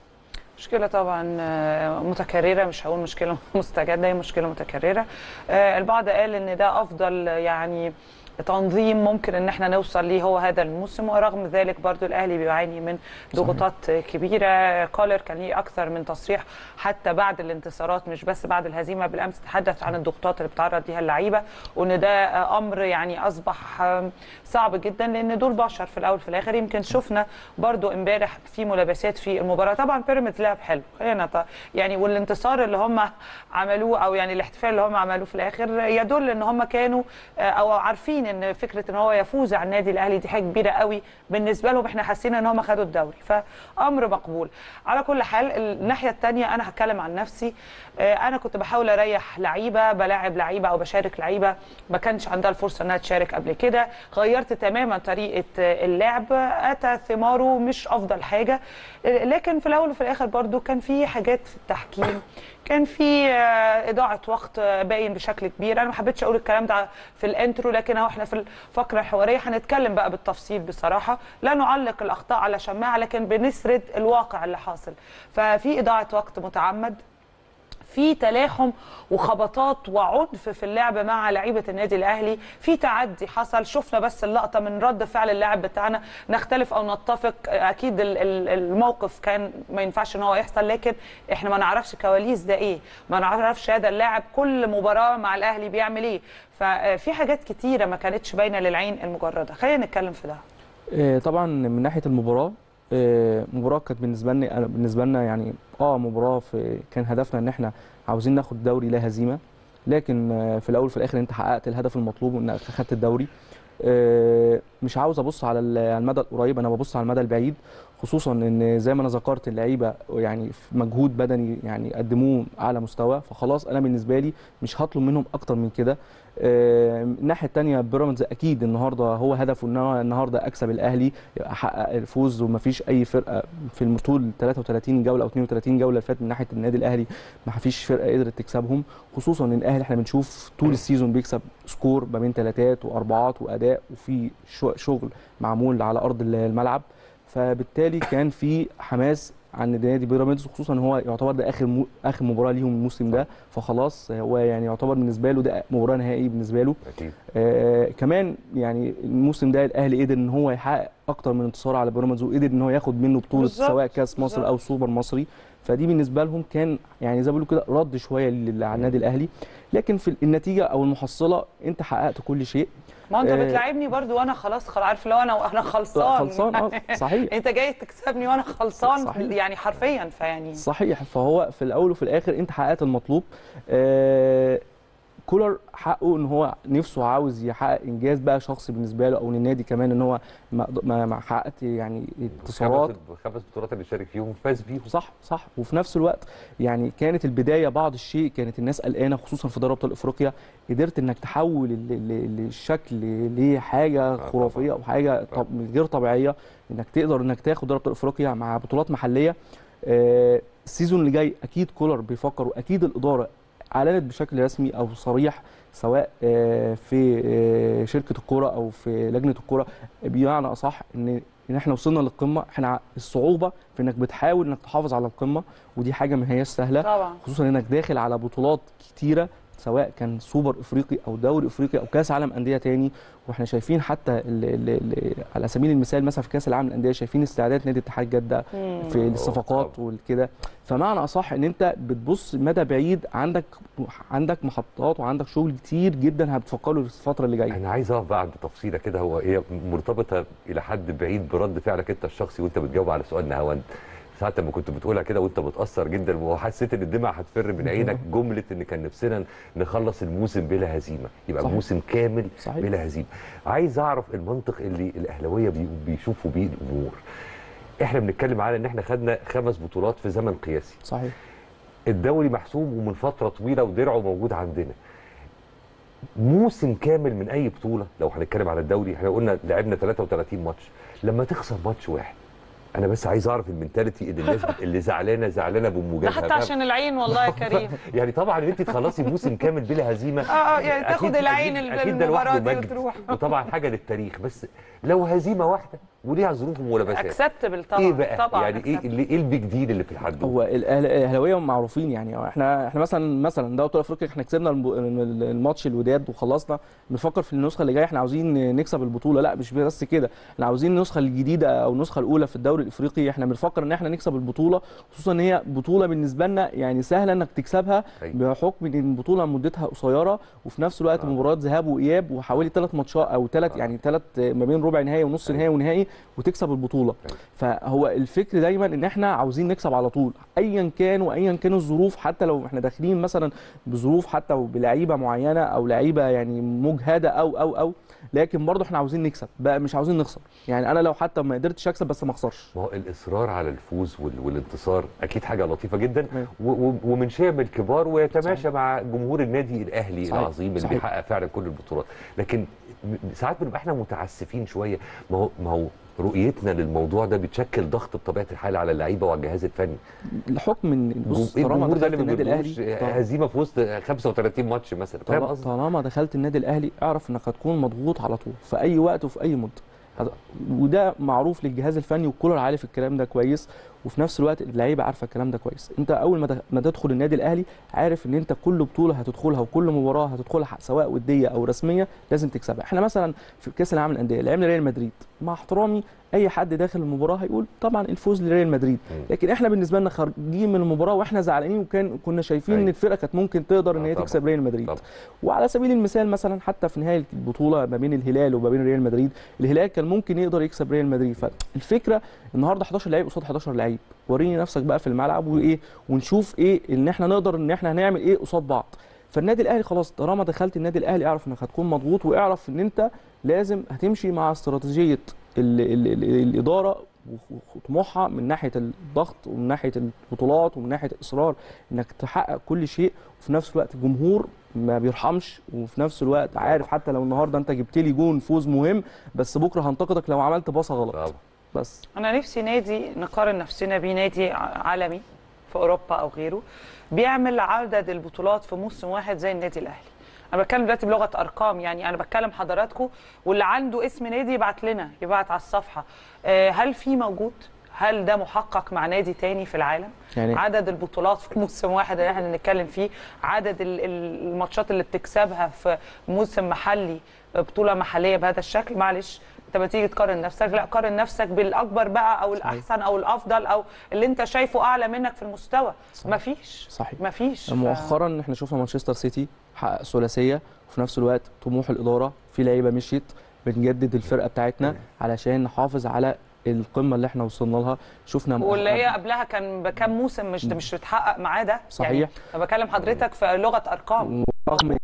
مشكلة طبعا آه، متكررة مش هقول مشكلة مستجدة هي مشكلة متكررة آه، البعض قال ان ده افضل يعني تنظيم ممكن ان احنا نوصل ليه هو هذا الموسم ورغم ذلك برضو الاهلي بيعاني من ضغوطات كبيره كولر كان ليه اكثر من تصريح حتى بعد الانتصارات مش بس بعد الهزيمه بالامس تحدث عن الضغوطات اللي بتعرض ليها اللعيبه وان ده امر يعني اصبح صعب جدا لان دول بشر في الاول في الاخر يمكن شفنا برضو امبارح في ملابسات في المباراه طبعا بيراميدز لعب حلو خلينا ط- يعني والانتصار اللي هم عملوه او يعني الاحتفال اللي هم عملوه في الاخر يدل ان هم كانوا آه، او عارفين عارفين ان فكره ان هو يفوز على النادي الاهلي دي حاجه كبيره قوي بالنسبه لهم احنا حاسين ان هم خدوا الدوري فامر مقبول على كل حال الناحيه الثانيه انا هتكلم عن نفسي آه، انا كنت بحاول اريح لعيبه بلاعب لعيبه او بشارك لعيبه ما كانش عندها الفرصه انها تشارك قبل كده غيرت تماما طريقه آه، اللعب اتى ثماره مش افضل حاجه آه، لكن في الاول وفي الاخر برضو كان في حاجات في التحكيم كان في آه، اضاعه وقت آه، باين بشكل كبير انا ما حبيتش اقول الكلام ده في الانترو لكن اهو احنا في الفقره الحواريه هنتكلم بقى بالتفصيل بصراحه لا نعلق الاخطاء على شماعه لكن بنسرد الواقع اللي حاصل ففي اضاعه وقت متعمد في تلاحم وخبطات وعنف في اللعب مع لعيبه النادي الاهلي في تعدي حصل شفنا بس اللقطه من رد فعل اللاعب بتاعنا نختلف او نتفق اكيد ال- ال- الموقف كان ما ينفعش ان هو يحصل لكن احنا ما نعرفش كواليس ده ايه ما نعرفش هذا اللاعب كل مباراه مع الاهلي بيعمل ايه ففي حاجات كتيره ما كانتش باينه للعين المجرده خلينا نتكلم في ده آه، طبعا من ناحيه المباراه آه، مباراه كانت بالنسبه لنا أنا بالنسبه لنا يعني اه مباراه في كان هدفنا ان احنا عاوزين ناخد دوري لا هزيمه لكن آه، في الاول وفي الاخر انت حققت الهدف المطلوب وانك اخدت الدوري آه، مش عاوز ابص على ال- على المدى القريب انا ببص على المدى البعيد خصوصا ان زي ما انا ذكرت اللعيبه يعني في مجهود بدني يعني قدموه اعلى مستوى فخلاص انا بالنسبه لي مش هطلب منهم اكتر من كده آه، الناحيه الثانيه بيراميدز اكيد النهارده هو هدفه ان هو النهارده اكسب الاهلي احقق الفوز ومفيش اي فرقه في الطول 33 جوله او 32 جوله اللي فاتت من ناحيه النادي الاهلي ما فيش فرقه قدرت تكسبهم خصوصا ان الاهلي احنا بنشوف طول السيزون بيكسب سكور ما بين ثلاثات واربعات واداء وفي شو- شغل معمول على ارض الملعب فبالتالي كان في حماس عن نادي بيراميدز خصوصا ان هو يعتبر ده اخر مو اخر مباراه ليهم الموسم ده فخلاص هو يعني يعتبر بالنسبه له ده مباراه نهائي بالنسبه له اكيد آه كمان يعني الموسم ده الاهلي قدر ان هو يحقق اكتر من انتصار على بيراميدز وقدر ان هو ياخد منه بطوله بالظبط، سواء كاس مصر او بالظبط. سوبر مصري فدي بالنسبه لهم كان يعني زي ما بيقولوا كده رد شويه لل- على النادي الاهلي لكن في النتيجه او المحصله انت حققت كل شيء ما انت آه، بتلاعبني برضو وانا خلاص خلاص عارف لو انا انا خلصان خلصان اه صحيح انت جاي تكسبني وانا خلصان صحيح. يعني حرفيا فيعني صحيح فهو في الاول وفي الاخر انت حققت المطلوب آه كولر حقه ان هو نفسه عاوز يحقق انجاز بقى شخصي بالنسبه له او للنادي كمان ان هو ما ما ما حققت يعني انتصارات خمس خمس بطولات اللي شارك فيهم فاز بيهم صح صح وفي نفس الوقت يعني كانت البدايه بعض الشيء كانت الناس قلقانه خصوصا في دوري ابطال افريقيا قدرت انك تحول ال- ال- الشكل لحاجه طبعاً. خرافيه او حاجه طب غير طبيعيه انك تقدر انك تاخد دوري ابطال افريقيا مع بطولات محليه آه، السيزون اللي جاي اكيد كولر بيفكر واكيد الاداره اعلنت بشكل رسمي او صريح سواء آه، في آه، شركه الكوره او في لجنه الكوره بمعنى اصح ان ان احنا وصلنا للقمه احنا الصعوبه في انك بتحاول انك تحافظ على القمه ودي حاجه ما هياش سهله طبعا خصوصا انك داخل على بطولات كتيره سواء كان سوبر افريقي او دوري افريقي او كاس عالم انديه تاني واحنا شايفين حتى ال ال ال على سبيل المثال مثلا في كاس العالم للانديه شايفين استعداد نادي اتحاد جده في الصفقات طبعاً. والكده فمعنى اصح ان انت بتبص مدى بعيد عندك عندك محطات وعندك شغل كتير جدا هتفكر له في الفتره اللي جايه انا عايز اقف بقى عند تفصيله كده هو هي مرتبطه الى حد بعيد برد فعلك انت الشخصي وانت بتجاوب على سؤال نهاوند ساعة لما كنت بتقولها كده وانت متاثر جدا وحسيت ان الدمع هتفر من عينك جمله ان كان نفسنا نخلص الموسم بلا هزيمه يبقى صحيح. موسم كامل صحيح. بلا هزيمه عايز اعرف المنطق اللي الاهلاويه بي- بيشوفوا بيه الامور احنا بنتكلم على ان احنا خدنا خمس بطولات في زمن قياسي صحيح الدوري محسوم ومن فتره طويله ودرعه موجود عندنا موسم كامل من اي بطوله لو هنتكلم على الدوري احنا قلنا لعبنا 33 ماتش لما تخسر ماتش واحد انا بس عايز اعرف المنتاليتي اللي الناس بت- اللي زعلانه زعلانه ده بموجبها حتى فاهم؟ عشان العين والله يا كريم يعني طبعا ان انت تخلصي موسم كامل بلا هزيمه اه اه يعني أكيد- تاخد العين أكيد- أكيد ده المباراه لوحده دي مجد. وتروح وطبعا حاجه للتاريخ بس لو هزيمه واحده وليها ظروف وملابسات اكسبتبل طبعا ايه بقى طبعا يعني ايه acceptable. اللي ايه البيج ديل اللي في الحد هو الأهل- الاهلاويه معروفين يعني احنا احنا مثلا مثلا دوري ابطال افريقيا احنا كسبنا الم- الماتش الوداد وخلصنا بنفكر في النسخه اللي جايه احنا عاوزين نكسب البطوله لا مش بس كده احنا عاوزين النسخه الجديده او النسخه الاولى في الدوري الافريقي احنا بنفكر ان احنا نكسب البطوله خصوصا ان هي بطوله بالنسبه لنا يعني سهله انك تكسبها أيوة. بحكم ان البطوله مدتها قصيره وفي نفس الوقت آه. مباريات ذهاب واياب وحوالي ثلاث ماتشات او ثلاث آه. يعني ثلاث ما بين ربع نهائي ونص أيوة. نهائي ونهائي وتكسب البطوله فهو الفكر دايما ان احنا عاوزين نكسب على طول ايا كان وايا كان الظروف حتى لو احنا داخلين مثلا بظروف حتى بلعيبه معينه او لعيبه يعني مجهده او او او لكن برضه احنا عاوزين نكسب بقى مش عاوزين نخسر يعني انا لو حتى ما قدرتش اكسب بس ما اخسرش ما هو الاصرار على الفوز وال- والانتصار اكيد حاجه لطيفه جدا أيوة. و- و- ومن شيم الكبار ويتماشى مع جمهور النادي الاهلي صحيح. العظيم اللي صحيح. بيحقق فعلا كل البطولات لكن م- ساعات بنبقى احنا متعسفين شويه ما هو ما هو رؤيتنا للموضوع ده بتشكل ضغط بطبيعه الحال على اللعيبه وعلى الجهاز الفني الحكم ان بص ايه طالما الجمهور ده دخلت اللي ما النادي بيرضوش الاهلي هزيمه في وسط 35 ماتش مثلا فاهم طالما- قصدي؟ طالما دخلت النادي الاهلي اعرف انك هتكون مضغوط على طول في اي وقت وفي اي مده هذا- وده معروف للجهاز الفني وكولر عارف الكلام ده كويس وفي نفس الوقت اللعيبه عارفه الكلام ده كويس انت اول ما دخ- ما تدخل النادي الاهلي عارف ان انت كل بطوله هتدخلها وكل مباراه هتدخلها سواء وديه او رسميه لازم تكسبها احنا مثلا في كاس العالم للانديه لعبنا ريال مدريد مع احترامي اي حد داخل المباراه هيقول طبعا الفوز لريال مدريد مم. لكن احنا بالنسبه لنا خارجين من المباراه واحنا زعلانين وكان كنا شايفين ان أيوة. الفرقه كانت ممكن تقدر ان آه هي طبعاً. تكسب ريال مدريد طبعاً. وعلى سبيل المثال مثلا حتى في نهايه البطوله ما بين الهلال وما بين ريال مدريد الهلال كان ممكن يقدر يكسب ريال مدريد فالفكره النهارده 11 لعيب قصاد 11 لعيب وريني نفسك بقى في الملعب وايه ونشوف ايه ان احنا نقدر ان احنا هنعمل ايه قصاد بعض فالنادي الاهلي خلاص طالما دخلت النادي الاهلي اعرف انك هتكون مضغوط واعرف ان انت لازم هتمشي مع استراتيجيه ال ال ال الاداره وطموحها من ناحيه الضغط ومن ناحيه البطولات ومن ناحيه الاصرار انك تحقق كل شيء وفي نفس الوقت الجمهور ما بيرحمش وفي نفس الوقت عارف حتى لو النهارده انت جبت لي جون فوز مهم بس بكره هنتقدك لو عملت باصه غلط طبعا بس انا نفسي نادي نقارن نفسنا بيه نادي ع- عالمي في اوروبا او غيره بيعمل عدد البطولات في موسم واحد زي النادي الاهلي انا بتكلم دلوقتي بلغه ارقام يعني انا بتكلم حضراتكم واللي عنده اسم نادي يبعت لنا يبعت على الصفحه آه، هل في موجود هل ده محقق مع نادي تاني في العالم يعني عدد البطولات في موسم واحد اللي احنا بنتكلم فيه عدد ال- ال- الماتشات اللي بتكسبها في موسم محلي بطوله محليه بهذا الشكل معلش انت ما تيجي تقارن نفسك لا قارن نفسك بالاكبر بقى او الاحسن او الافضل او اللي انت شايفه اعلى منك في المستوى صحيح. مفيش صحيح مفيش ف- مؤخرا احنا شفنا مانشستر سيتي حقق ثلاثيه وفي نفس الوقت طموح الاداره في لعيبه مشيت بنجدد الفرقه بتاعتنا علشان نحافظ على القمه اللي احنا وصلنا لها شفنا واللي هي قبلها كان بكام موسم مش مش بتحقق معاه ده صحيح. يعني انا بكلم حضرتك في لغه ارقام رغم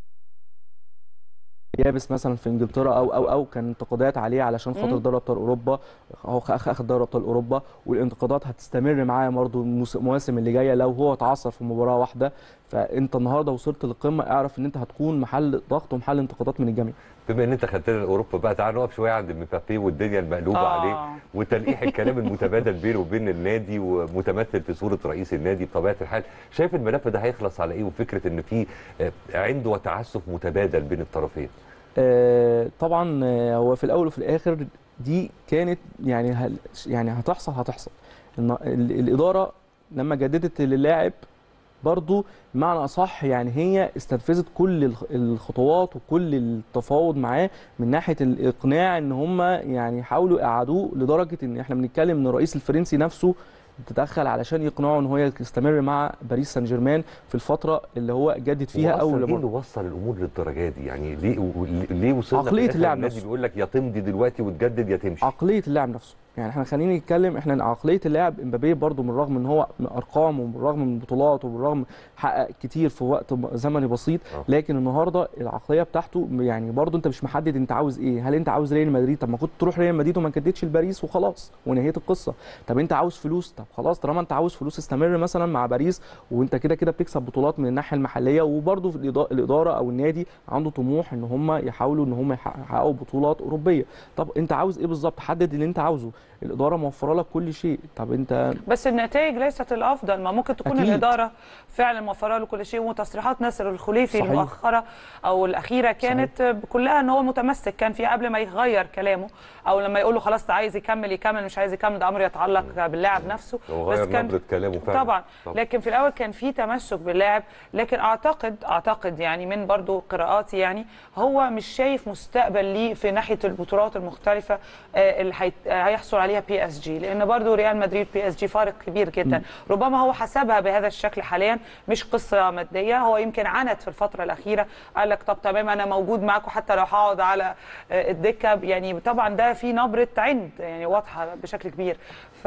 يابس مثلا في انجلترا او او او كان انتقادات عليه علشان خاطر مم. دوري ابطال اوروبا هو خ- اخذ دوري ابطال اوروبا والانتقادات هتستمر معاه برضه الموس- المواسم اللي جايه لو هو اتعثر في مباراه واحده فانت النهارده وصلت للقمه اعرف ان انت هتكون محل ضغط ومحل انتقادات من الجميع بما ان انت خدتنا لاوروبا بقى تعال نقف شويه عند مبابي والدنيا المقلوبه آه. عليه وتلقيح الكلام المتبادل بينه وبين النادي ومتمثل في صوره رئيس النادي بطبيعه الحال شايف الملف ده هيخلص على ايه وفكره ان في آه، عنده وتعسف متبادل بين الطرفين آه، طبعا آه، هو في الاول وفي الاخر دي كانت يعني هل يعني هتحصل هتحصل إن ال- الاداره لما جددت للاعب برضو بمعنى اصح يعني هي استنفذت كل الخ- الخطوات وكل التفاوض معاه من ناحيه الاقناع ان هم يعني يحاولوا يقعدوه لدرجه ان احنا بنتكلم ان الرئيس الفرنسي نفسه تدخل علشان يقنعه ان هو يستمر مع باريس سان جيرمان في الفتره اللي هو جدد فيها هو اول أصلاً ايه مرة. اللي وصل الامور للدرجه دي يعني ليه و- ليه وصلنا في عقلية الآخر اللاعب النادي نفسه. بيقول لك يا تمضي دلوقتي وتجدد يا تمشي عقليه اللاعب نفسه يعني احنا خلينا نتكلم احنا عقليه اللاعب امبابي برضو من رغم ان هو من ارقام ومن رغم من بطولات ومن رغم حقق كتير في وقت م- زمني بسيط آه. لكن النهارده العقليه بتاعته يعني برضو انت مش محدد انت عاوز ايه هل انت عاوز ريال مدريد طب ما كنت تروح ريال مدريد وما جددتش لباريس وخلاص ونهيت القصه طب انت عاوز فلوس طب خلاص طالما انت عاوز فلوس استمر مثلا مع باريس وانت كده كده بتكسب بطولات من الناحيه المحليه وبرضو في الإضاءة- الاداره او النادي عنده طموح ان هم يحاولوا ان هم يحققوا بطولات اوروبيه طب انت عاوز ايه بالظبط حدد اللي انت عاوزه الاداره موفره لك كل شيء طب انت بس النتائج ليست الافضل ما ممكن تكون أكيد. الاداره فعلا موفره له كل شيء وتصريحات ناصر الخليفي صحيح. المؤخره او الاخيره كانت كلها ان هو متمسك كان في قبل ما يغير كلامه او لما يقول له خلاص عايز يكمل يكمل مش عايز يكمل ده امر يتعلق باللاعب نفسه هو غير نبره كلامه فعلا طبعا لكن في الاول كان في تمسك باللاعب لكن اعتقد اعتقد يعني من برضو قراءاتي يعني هو مش شايف مستقبل ليه في ناحيه البطولات المختلفه آه، اللي هيت- آه، هيحصل عليها عليها بي اس جي لان برضو ريال مدريد بي اس جي فارق كبير جدا ربما هو حسبها بهذا الشكل حاليا مش قصه ماديه هو يمكن عانت في الفتره الاخيره قال لك طب تمام انا موجود معاكم حتى لو هقعد على آه، الدكه يعني طبعا ده في نبره عند يعني واضحه بشكل كبير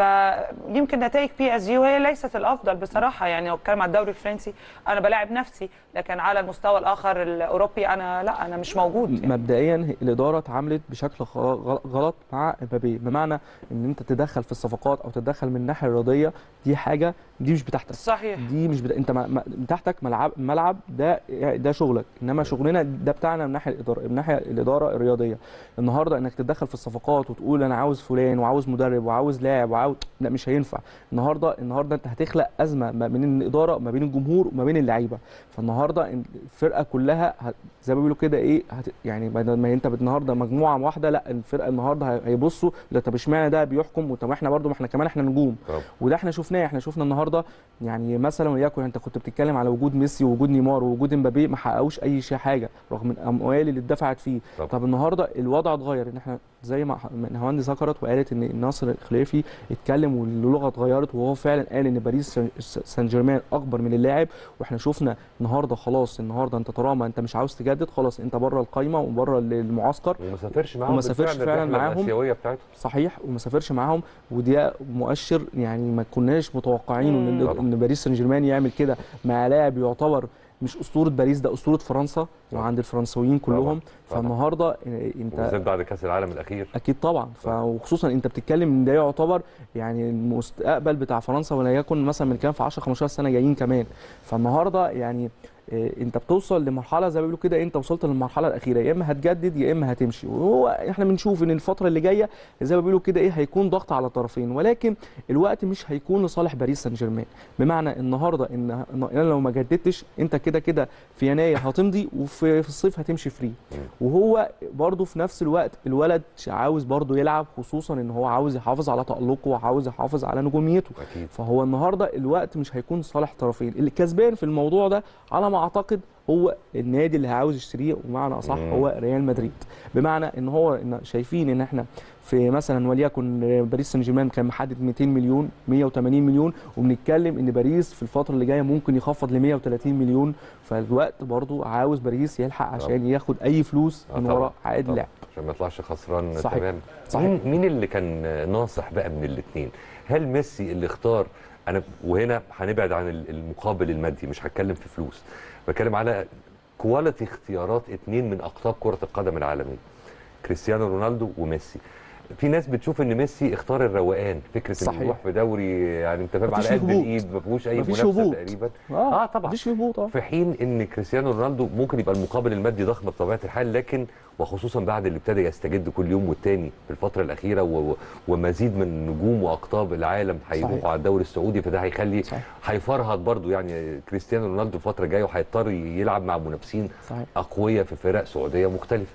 فيمكن نتائج بي اس جي وهي ليست الافضل بصراحه يعني لو اتكلم على الدوري الفرنسي انا بلاعب نفسي لكن على المستوى الاخر الاوروبي انا لا انا مش موجود يعني. مبدئيا الاداره اتعاملت بشكل خ- غل- غلط مع امبابي بمعنى ان انت تدخل في الصفقات او تتدخل من الناحيه الرياضيه دي حاجه دي مش بتاعتك صحيح دي مش بتا... انت ما... ما... بتاعتك ملعب ملعب ده ده شغلك انما شغلنا ده بتاعنا من ناحيه الاداره من ناحيه الاداره الرياضيه النهارده انك تتدخل في الصفقات وتقول انا عاوز فلان وعاوز مدرب وعاوز لاعب وعاوز لا مش هينفع النهارده النهارده انت هتخلق ازمه ما بين الاداره وما بين الجمهور وما بين اللعيبه فالنهارده الفرقه كلها هت... زي ما بيقولوا كده ايه هت... يعني بدل ما انت النهارده مجموعه واحده لا الفرقه النهارده هي- هيبصوا لا طب اشمعنى ده بيحكم وطب احنا برده ما احنا كمان احنا نجوم طب. وده احنا شفناه احنا شفنا النهارده يعني مثلا وليكن انت كنت بتتكلم على وجود ميسي ووجود نيمار ووجود امبابي ما حققوش اي شيء حاجه رغم الاموال اللي اتدفعت فيه طب. طب النهارده الوضع اتغير ان احنا زي ما نهاوند ذكرت وقالت ان ناصر الخليفي اتكلم واللغه اتغيرت وهو فعلا قال ان باريس سان- سان جيرمان اكبر من اللاعب واحنا شفنا النهارده خلاص النهارده انت طالما انت مش عاوز تجدد خلاص انت بره القايمه وبره المعسكر وما سافرش معاهم وما سافرش بالفعل فعلاً الرحلة معاهم. الآسيوية بتاعتهم صحيح وما سافرش معاهم ودي مؤشر يعني ما كناش متوقعينه ان طبعاً. ان باريس سان جيرمان يعمل كده مع لاعب يعتبر مش اسطوره باريس ده اسطوره فرنسا وعند الفرنسويين كلهم طبعاً. فالنهارده إيه، انت وبالذات بعد كاس العالم الاخير اكيد طبعا ف- وخصوصا انت بتتكلم ان ده يعتبر يعني المستقبل بتاع فرنسا ولا يكن مثلا من كام في 10 15 سنه جايين كمان فالنهارده يعني إيه، انت بتوصل لمرحله زي ما بيقولوا كده انت وصلت للمرحله الاخيره يا اما هتجدد يا اما هتمشي وهو احنا بنشوف ان الفتره اللي جايه زي ما بيقولوا كده ايه هيكون ضغط على الطرفين ولكن الوقت مش هيكون لصالح باريس سان جيرمان بمعنى النهارده ان إن انا لو ما جددتش انت كده كده في يناير هتمضي وفي في الصيف هتمشي فري وهو برضه في نفس الوقت الولد عاوز برضه يلعب خصوصا ان هو عاوز يحافظ على تألقه وعاوز يحافظ على نجوميته اكيد فهو النهارده الوقت مش هيكون صالح طرفين اللي كسبان في الموضوع ده على ما اعتقد هو النادي اللي عاوز يشتريه ومعنى اصح مم. هو ريال مدريد بمعنى ان هو إن شايفين ان احنا في مثلا وليكن باريس سان جيرمان كان محدد 200 مليون 180 مليون وبنتكلم ان باريس في الفتره اللي جايه ممكن يخفض ل 130 مليون فالوقت برضو عاوز باريس يلحق عشان ياخد اي فلوس آه من طبعاً، وراء عائد طبعاً. اللاعب عشان ما يطلعش خسران صحيح. تمام صحيح. مين مين اللي كان ناصح بقى من الاثنين هل ميسي اللي اختار انا وهنا هنبعد عن ال- المقابل المادي مش هتكلم في فلوس بتكلم على كواليتي اختيارات اثنين من اقطاب كره القدم العالميه كريستيانو رونالدو وميسي في ناس بتشوف ان ميسي اختار الروقان فكره انه صحيح. يروح في دوري يعني انت فاهم على مفيش قد هبوط. الايد ما فيهوش اي مفيش منافسه هبوط. تقريبا اه, اه طبعا مفيش هبوط اه في حين ان كريستيانو رونالدو ممكن يبقى المقابل المادي ضخم بطبيعه الحال لكن وخصوصا بعد اللي ابتدى يستجد كل يوم والتاني في الفتره الاخيره و... و... ومزيد من نجوم واقطاب العالم هيروحوا صحيح. على الدوري السعودي فده هيخلي صحيح. هيفرهد برضو يعني كريستيانو رونالدو الفتره الجايه وهيضطر يلعب مع منافسين صحيح اقوياء في فرق سعوديه مختلفه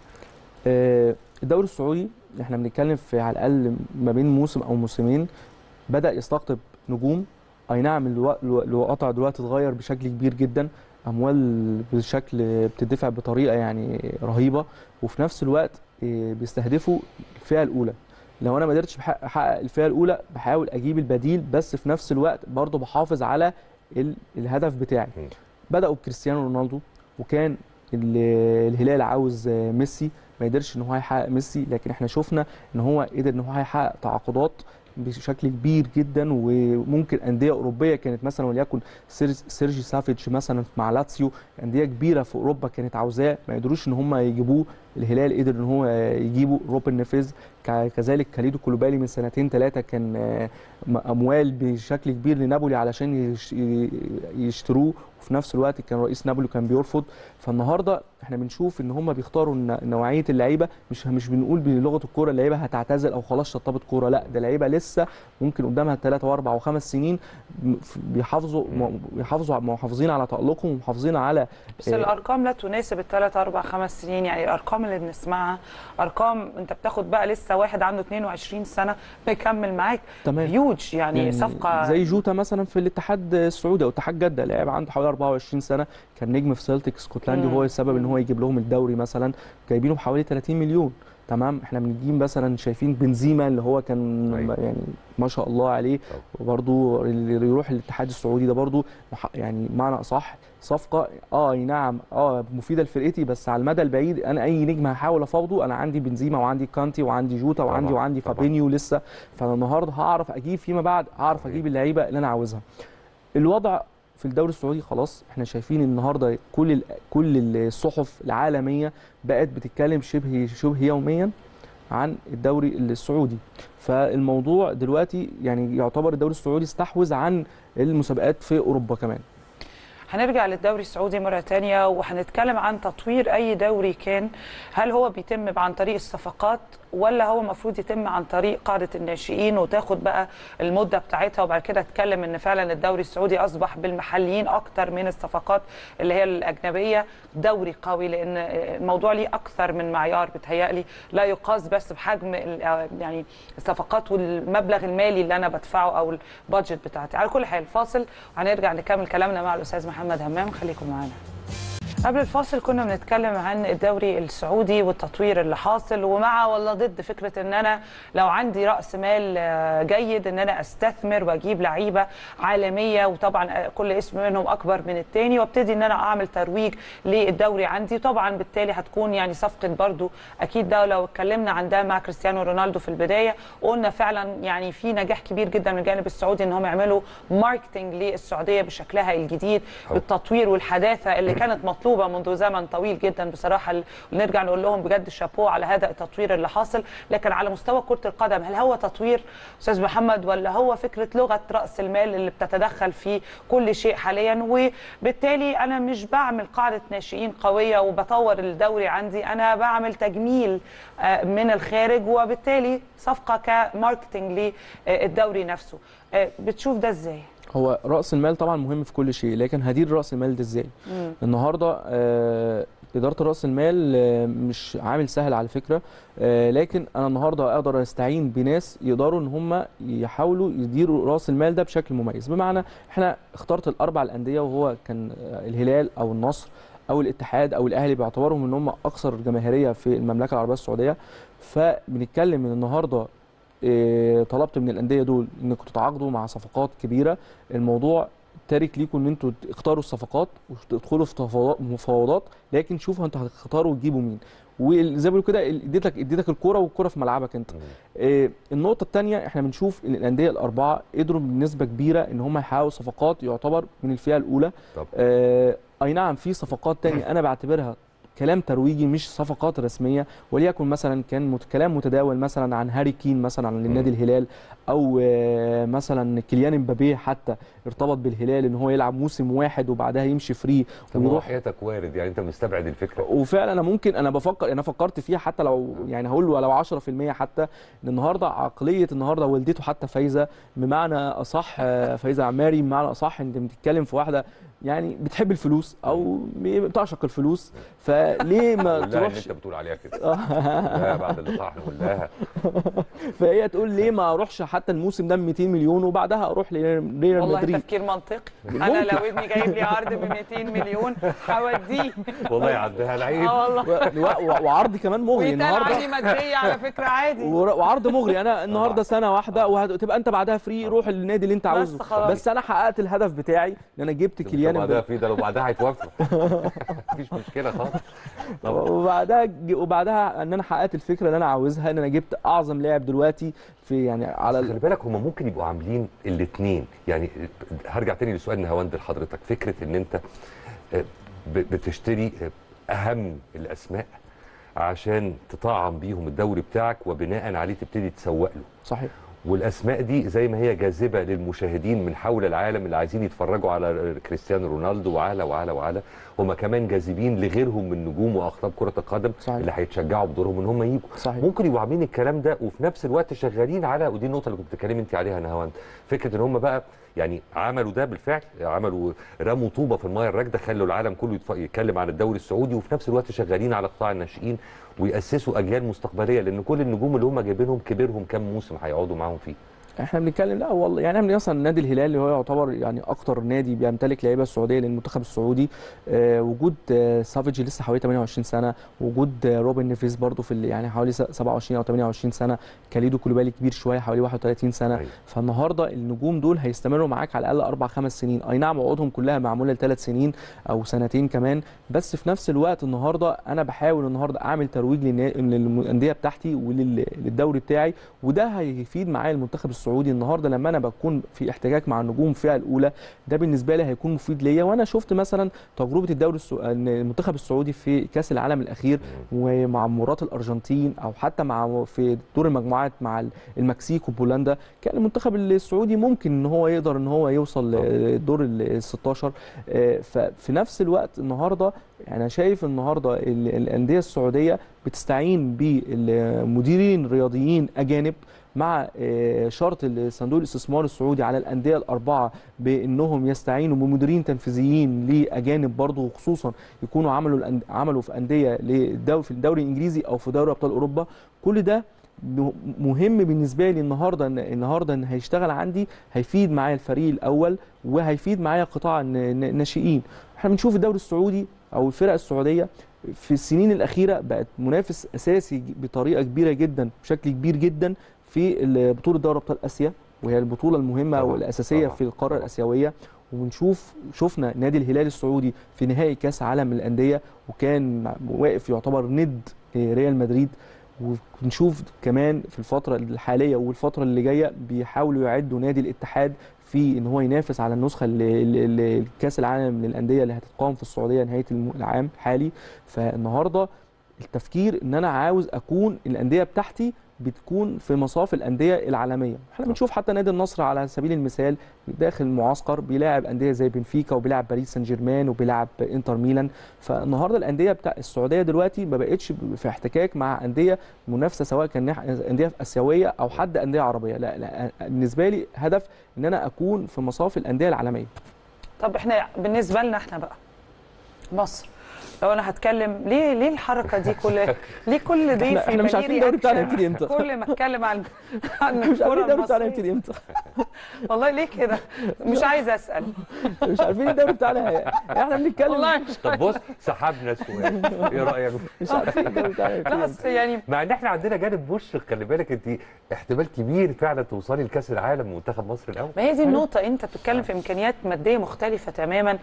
آه، الدوري السعودي احنا بنتكلم في على الاقل ما بين موسم او موسمين بدا يستقطب نجوم اي نعم الو- الو- الوضع دلوقتي اتغير بشكل كبير جدا اموال بشكل بتدفع بطريقه يعني رهيبه وفي نفس الوقت آه، بيستهدفوا الفئه الاولى لو انا ما قدرتش بحقق أحقق الفئه الاولى بحاول اجيب البديل بس في نفس الوقت برضه بحافظ على ال- الهدف بتاعي م. بداوا بكريستيانو رونالدو وكان ال- الهلال عاوز آه، ميسي ما قدرش ان هو يحقق ميسي لكن احنا شفنا ان هو قدر ان هو يحقق تعاقدات بشكل كبير جدا وممكن انديه اوروبيه كانت مثلا وليكن سير- سيرجي سافيتش مثلا مع لاتسيو انديه كبيره في اوروبا كانت عاوزاه ما قدروش ان هم يجيبوه الهلال قدر ان هو يجيبه روبن نيفيز ك- كذلك كاليدو كولوبالي من سنتين ثلاثه كان آه، م- اموال بشكل كبير لنابولي علشان يش- ي- يشتروه وفي نفس الوقت كان رئيس نابولي كان بيرفض فالنهارده احنا بنشوف ان هم بيختاروا الن- نوعيه اللعيبه مش مش بنقول بلغه الكوره اللعيبه هتعتزل او خلاص شطبت كوره لا ده لعيبه لسه ممكن قدامها ثلاثة واربع وخمس سنين م- ف- بيحافظوا م- بيحافظوا محافظين على تالقهم ومحافظين على بس آه، الارقام لا تناسب الثلاث اربع خمس سنين يعني الارقام اللي بنسمعها ارقام انت بتاخد بقى لسه واحد عنده 22 سنه بيكمل معاك تمام هيوج يعني, يعني صفقه زي جوتا مثلا في الاتحاد السعودي او اتحاد جده لاعب عنده حوالي 24 سنه كان نجم في سيلتيك اسكتلندي مم. وهو السبب ان هو يجيب لهم الدوري مثلا جايبينه بحوالي 30 مليون تمام احنا بنجيب مثلا شايفين بنزيما اللي هو كان أيوة. يعني ما شاء الله عليه طبعا. وبرضه اللي يروح الاتحاد السعودي ده برضه مح- يعني معنى اصح صفقه اه أي نعم اه مفيده لفرقتي بس على المدى البعيد انا اي نجم هحاول افاوضه انا عندي بنزيما وعندي كانتي وعندي جوتا وعندي طبعاً، وعندي طبعاً. فابينيو لسه فانا النهارده هعرف اجيب فيما بعد هعرف صحيح. اجيب اللعيبه اللي انا عاوزها الوضع في الدوري السعودي خلاص احنا شايفين النهارده كل ال- كل الصحف العالميه بقت بتتكلم شبه شبه يوميا عن الدوري السعودي فالموضوع دلوقتي يعني يعتبر الدوري السعودي استحوذ عن المسابقات في اوروبا كمان هنرجع للدوري السعودي مرة تانية وهنتكلم عن تطوير أي دوري كان هل هو بيتم عن طريق الصفقات ولا هو المفروض يتم عن طريق قاعدة الناشئين وتاخد بقى المدة بتاعتها وبعد كده اتكلم ان فعلا الدوري السعودي اصبح بالمحليين اكتر من الصفقات اللي هي الاجنبية دوري قوي لان الموضوع ليه اكثر من معيار بتهيألي لا يقاس بس بحجم ال- يعني الصفقات والمبلغ المالي اللي انا بدفعه او البادجت بتاعتي على كل حال فاصل وهنرجع نكمل كلامنا مع الاستاذ محمد همام خليكم معانا قبل الفاصل كنا بنتكلم عن الدوري السعودي والتطوير اللي حاصل ومع ولا ضد فكره ان انا لو عندي راس مال آه، جيد ان انا استثمر واجيب لعيبه عالميه وطبعا آه، كل اسم منهم اكبر من الثاني وابتدي ان انا اعمل ترويج للدوري عندي طبعا بالتالي هتكون يعني صفقه برضو اكيد ده لو اتكلمنا عن ده مع كريستيانو رونالدو في البدايه قلنا فعلا يعني في نجاح كبير جدا من الجانب السعودي ان هم يعملوا ماركتنج للسعوديه بشكلها الجديد أو. بالتطوير والحداثه اللي كانت مطلوبه منذ زمن طويل جدا بصراحه ال- ونرجع نقول لهم بجد شابوه على هذا التطوير اللي حاصل لكن على مستوى كره القدم هل هو تطوير استاذ محمد ولا هو فكره لغه راس المال اللي بتتدخل في كل شيء حاليا وبالتالي انا مش بعمل قاعده ناشئين قويه وبطور الدوري عندي انا بعمل تجميل آه، من الخارج وبالتالي صفقه كماركتنج للدوري نفسه آه، بتشوف ده ازاي؟ هو راس المال طبعا مهم في كل شيء لكن هدير راس المال ده ازاي مم. النهارده آه، اداره راس المال آه، مش عامل سهل على فكره آه، لكن انا النهارده اقدر استعين بناس يقدروا ان هم يحاولوا يديروا راس المال ده بشكل مميز بمعنى احنا اخترت الاربع الانديه وهو كان آه، الهلال او النصر او الاتحاد او الاهلي باعتبارهم ان هم اكثر جماهيريه في المملكه العربيه السعوديه فبنتكلم من النهارده آه، طلبت من الانديه دول انكم تتعاقدوا مع صفقات كبيره الموضوع تارك ليكم ان انتوا تختاروا الصفقات وتدخلوا في تفاوضات- مفاوضات لكن شوفوا انتوا هتختاروا وتجيبوا مين وزي ما بيقولوا كده اديتك اديتك الكوره والكوره في ملعبك انت آه، النقطه الثانيه احنا بنشوف ان الانديه الاربعه قدروا بنسبه كبيره ان هم يحققوا صفقات يعتبر من الفئه الاولى طب. آه، اي نعم في صفقات تانية انا بعتبرها كلام ترويجي مش صفقات رسميه وليكن مثلا كان مت- كلام متداول مثلا عن هاري كين مثلا عن النادي الهلال او آه، مثلا كيليان امبابي حتى ارتبط بالهلال ان هو يلعب موسم واحد وبعدها يمشي فري طب ما هو ويروح حياتك وارد يعني انت مستبعد الفكره وفعلا انا ممكن انا بفكر انا فكرت فيها حتى لو يعني هقول له لو 10% حتى ان النهارده عقليه النهارده والدته حتى فايزه بمعنى اصح آه، فايزه عماري بمعنى اصح انت بتتكلم في واحده يعني بتحب الفلوس او بتعشق الفلوس فليه ما قول لها اللي تروحش انت بتقول عليها كده لا بعد اللقاء هنقول لها فهي تقول ليه ما اروحش حتى الموسم ده ب 200 مليون وبعدها اروح لريال والله مدريد تفكير منطقي انا لو ابني جايب لي عرض ب 200 مليون هوديه والله يعديها العيب اه والله و- و- وعرض كمان مغري ويتقال النهارده عليه ماديه على فكره عادي ور- وعرض مغري انا النهارده سنه واحده وهتبقى انت بعدها فري روح النادي اللي انت بس عاوزه خلاص. بس انا حققت الهدف بتاعي ان انا جبت كيليان بعدها امبابي في ده لو بعدها هيتوفى مفيش مشكله خالص طبعا وبعدها ج- وبعدها ان انا حققت الفكره اللي انا عاوزها ان انا جبت اعظم لاعب دلوقتي في يعني على خلي ال... بالك هم ممكن يبقوا عاملين الاثنين يعني هرجع تاني لسؤال نهاوند لحضرتك فكره ان انت آه، ب- بتشتري آه، اهم الاسماء عشان تطعم بيهم الدوري بتاعك وبناء عليه تبتدي تسوق له صحيح والاسماء دي زي ما هي جاذبه للمشاهدين من حول العالم اللي عايزين يتفرجوا على كريستيانو رونالدو وعلى وعلى وعلى هم كمان جاذبين لغيرهم من نجوم واخطاب كره القدم صحيح. اللي هيتشجعوا بدورهم ان هم يجوا صحيح ممكن يبقوا عاملين الكلام ده وفي نفس الوقت شغالين على ودي النقطه اللي كنت بتتكلمي انت عليها نهاوند فكره ان هم بقى يعني عملوا ده بالفعل عملوا رموا طوبه في المايه الراكده خلوا العالم كله يتف- يتكلم عن الدوري السعودي وفي نفس الوقت شغالين على قطاع الناشئين ويأسسوا اجيال مستقبليه لان كل النجوم اللي هم جايبينهم كبرهم كام موسم هيقعدوا معاهم فيه احنا بنتكلم لا والله يعني احنا مثلا نادي الهلال اللي هو يعتبر يعني اكتر نادي بيمتلك لعيبه السعوديه للمنتخب السعودي آه وجود آه سافيج لسه حوالي 28 سنه وجود آه روبن نيفيز برضو في ال- يعني حوالي س- 27 او 28 سنه كاليدو كولوبالي كبير شويه حوالي 31 سنه أيوة. فالنهارده النجوم دول هيستمروا معاك على الاقل اربع خمس سنين اي نعم عقودهم كلها معموله لثلاث سنين او سنتين كمان بس في نفس الوقت النهارده انا بحاول النهارده اعمل ترويج للنا- للانديه بتاعتي وللدوري بتاعي وده هيفيد معايا المنتخب السعودي النهارده لما انا بكون في احتكاك مع النجوم الفئه الاولى ده بالنسبه لي هيكون مفيد ليا وانا شفت مثلا تجربه الدوري السو... إن المنتخب السعودي في كاس العالم الاخير ومع مباراه الارجنتين او حتى مع في دور المجموعات مع المكسيك وبولندا كان المنتخب السعودي ممكن ان هو يقدر ان هو يوصل لدور ال 16 آه، ففي نفس الوقت النهارده انا شايف النهارده ال- الانديه السعوديه بتستعين بمديرين رياضيين اجانب مع آه، شرط صندوق الاستثمار السعودي على الانديه الاربعه بانهم يستعينوا بمديرين تنفيذيين لاجانب برضه وخصوصا يكونوا عملوا الأن- عملوا في انديه للدوري في الدوري الانجليزي او في دوري ابطال اوروبا كل ده م- مهم بالنسبه لي النهارده ان النهارده ان هيشتغل عندي هيفيد معايا الفريق الاول وهيفيد معايا قطاع الن- الن- الناشئين احنا بنشوف الدوري السعودي او الفرق السعوديه في السنين الاخيره بقت منافس اساسي ج- بطريقه كبيره جدا بشكل كبير جدا في ال- بطوله دوري ابطال اسيا وهي البطوله المهمه طبعاً، والاساسيه طبعاً، في القاره طبعاً. الاسيويه وبنشوف شفنا نادي الهلال السعودي في نهائي كاس عالم الانديه وكان واقف يعتبر ند آه، ريال مدريد ونشوف كمان في الفتره الحاليه والفتره اللي جايه بيحاولوا يعدوا نادي الاتحاد في ان هو ينافس على النسخه اللي- اللي اللي- كاس العالم للانديه اللي هتتقام في السعوديه نهايه الم- العام الحالي فالنهارده التفكير ان انا عاوز اكون الانديه بتاعتي بتكون في مصاف الانديه العالميه احنا بنشوف حتى نادي النصر على سبيل المثال داخل المعسكر بيلاعب انديه زي بنفيكا وبيلاعب باريس سان جيرمان وبيلاعب انتر ميلان فالنهارده الانديه بتاع السعوديه دلوقتي ما بقتش في احتكاك مع انديه منافسه سواء كان نح- انديه اسيويه او حد انديه عربيه لا, لا بالنسبه لي هدف ان انا اكون في مصاف الانديه العالميه طب احنا بالنسبه لنا احنا بقى مصر لو انا هتكلم ليه ليه الحركه دي كل ليه كل ضيف احنا, احنا يبقى مش ليه عارفين الدوري بتاعنا reaction؟ يبتدي امتى كل ما اتكلم عن عن مش عارفين الكره الدوري بتاعنا المصريه يبتدي امتى والله ليه كده مش عايزه اسال مش عارفين الدوري بتاعنا هي- احنا بنتكلم والله مش طب بص سحبنا سؤال ايه رايك مش عارفين الدوري بتاعنا يبتدي لا امتى أصل يعني مع ان احنا عندنا جانب مشرق خلي بالك انت احتمال كبير فعلا توصلي لكاس العالم منتخب مصر الاول ما هي دي النقطة أنت بتتكلم في إمكانيات مادية مختلفة تماما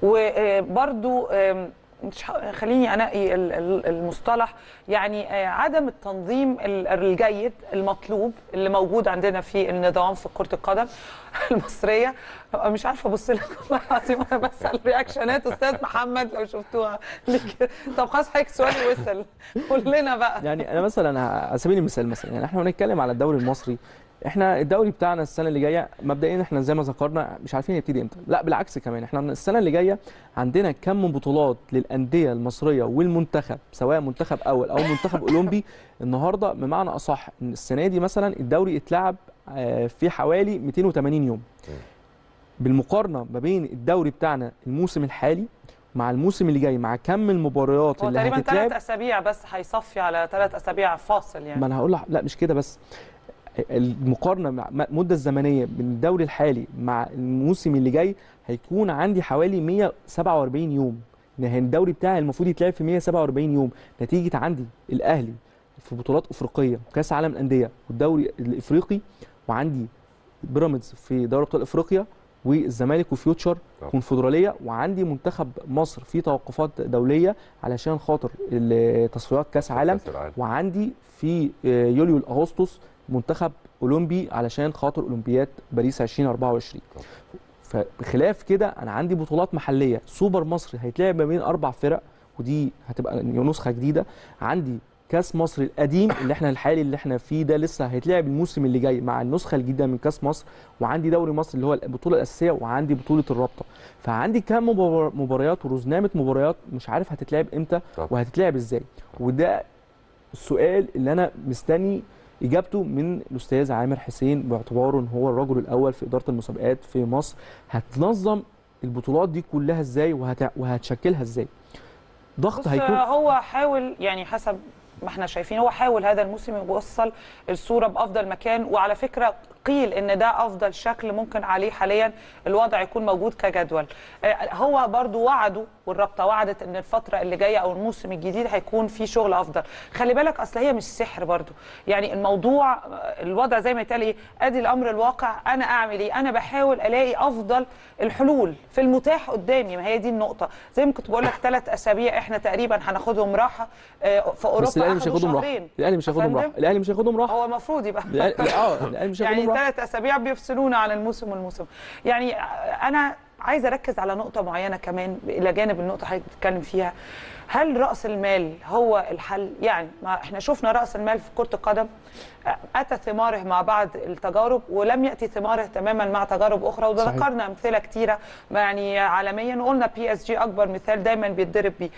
وبرضو مش ه- خليني انقي ال- ال- المصطلح يعني آه، عدم التنظيم ال- الجيد المطلوب اللي موجود عندنا في النظام في كرة القدم المصرية مش عارفة ابص لك والله العظيم وانا بسأل رياكشنات استاذ محمد لو شفتوها ليه كده؟ طب خلاص حضرتك سؤالي وصل قول لنا بقى يعني انا مثلا على سبيل المثال مثلا يعني احنا بنتكلم على الدوري المصري احنا الدوري بتاعنا السنه اللي جايه مبدئيا احنا زي ما ذكرنا مش عارفين يبتدي امتى لا بالعكس كمان احنا السنه اللي جايه عندنا كم من بطولات للانديه المصريه والمنتخب سواء منتخب اول او منتخب اولمبي النهارده بمعنى اصح ان السنه دي مثلا الدوري اتلعب آه، في حوالي 280 يوم بالمقارنه ما بين الدوري بتاعنا الموسم الحالي مع الموسم اللي جاي مع كم المباريات هو اللي تقريبا هتتلعب ثلاث أسابيع بس هيصفي على ثلاث أسابيع فاصل يعني ما انا هقول لح- لا مش كده بس المقارنه مع مع المده الزمنيه بين الدوري الحالي مع الموسم اللي جاي هيكون عندي حوالي 147 يوم يعني الدوري بتاعي المفروض يتلعب في 147 يوم نتيجه عندي الاهلي في بطولات افريقيه وكاس عالم الانديه والدوري الافريقي وعندي بيراميدز في دوري ابطال افريقيا والزمالك وفيوتشر طبعا. كونفدراليه وعندي منتخب مصر في توقفات دوليه علشان خاطر ال- تصفيات كاس عالم كأس العالم. وعندي في آه، يوليو اغسطس منتخب اولمبي علشان خاطر اولمبياد باريس 2024 فبخلاف كده انا عندي بطولات محليه سوبر مصري هيتلعب ما بين اربع فرق ودي هتبقى نسخه جديده عندي كاس مصر القديم اللي احنا الحالي اللي احنا فيه ده لسه هيتلعب الموسم اللي جاي مع النسخه الجديده من كاس مصر وعندي دوري مصر اللي هو البطوله الاساسيه وعندي بطوله الرابطه فعندي كام مبار- مباريات ورزنامه مباريات مش عارف هتتلعب امتى طبعا. وهتتلعب ازاي وده السؤال اللي انا مستني اجابته من الاستاذ عامر حسين باعتباره ان هو الرجل الاول في اداره المسابقات في مصر هتنظم البطولات دي كلها ازاي وهت... وهتشكلها ازاي ضغط بص هيكون هو حاول يعني حسب ما احنا شايفين هو حاول هذا الموسم يوصل الصوره بافضل مكان وعلى فكره قيل ان ده افضل شكل ممكن عليه حاليا الوضع يكون موجود كجدول آه، هو برضو وعدوا والرابطه وعدت ان الفتره اللي جايه او الموسم الجديد هيكون في شغل افضل خلي بالك اصل هي مش سحر برضو يعني الموضوع آه، الوضع زي ما يتقال ايه ادي الامر الواقع انا اعمل ايه انا بحاول الاقي افضل الحلول في المتاح قدامي ما هي دي النقطه زي ما كنت بقول لك ثلاث اسابيع احنا تقريبا هناخدهم راحه آه، في اوروبا بس الاهلي مش أخدوا هياخدهم راحه شهرين. الاهلي مش هياخدهم أفندم؟ راحه الاهلي مش هياخدهم راحه هو المفروض يبقى الأهلي- اه الاهلي مش يعني هياخدهم راحه ثلاث اسابيع بيفصلونا عن الموسم والموسم يعني انا عايزه اركز على نقطه معينه كمان الى جانب النقطه اللي حضرتك بتتكلم فيها هل راس المال هو الحل يعني ما احنا شفنا راس المال في كره القدم اتى ثماره مع بعض التجارب ولم ياتي ثماره تماما مع تجارب اخرى صحيح. وذكرنا امثله كتيره يعني عالميا وقلنا بي اس جي اكبر مثال دايما بيتضرب بيه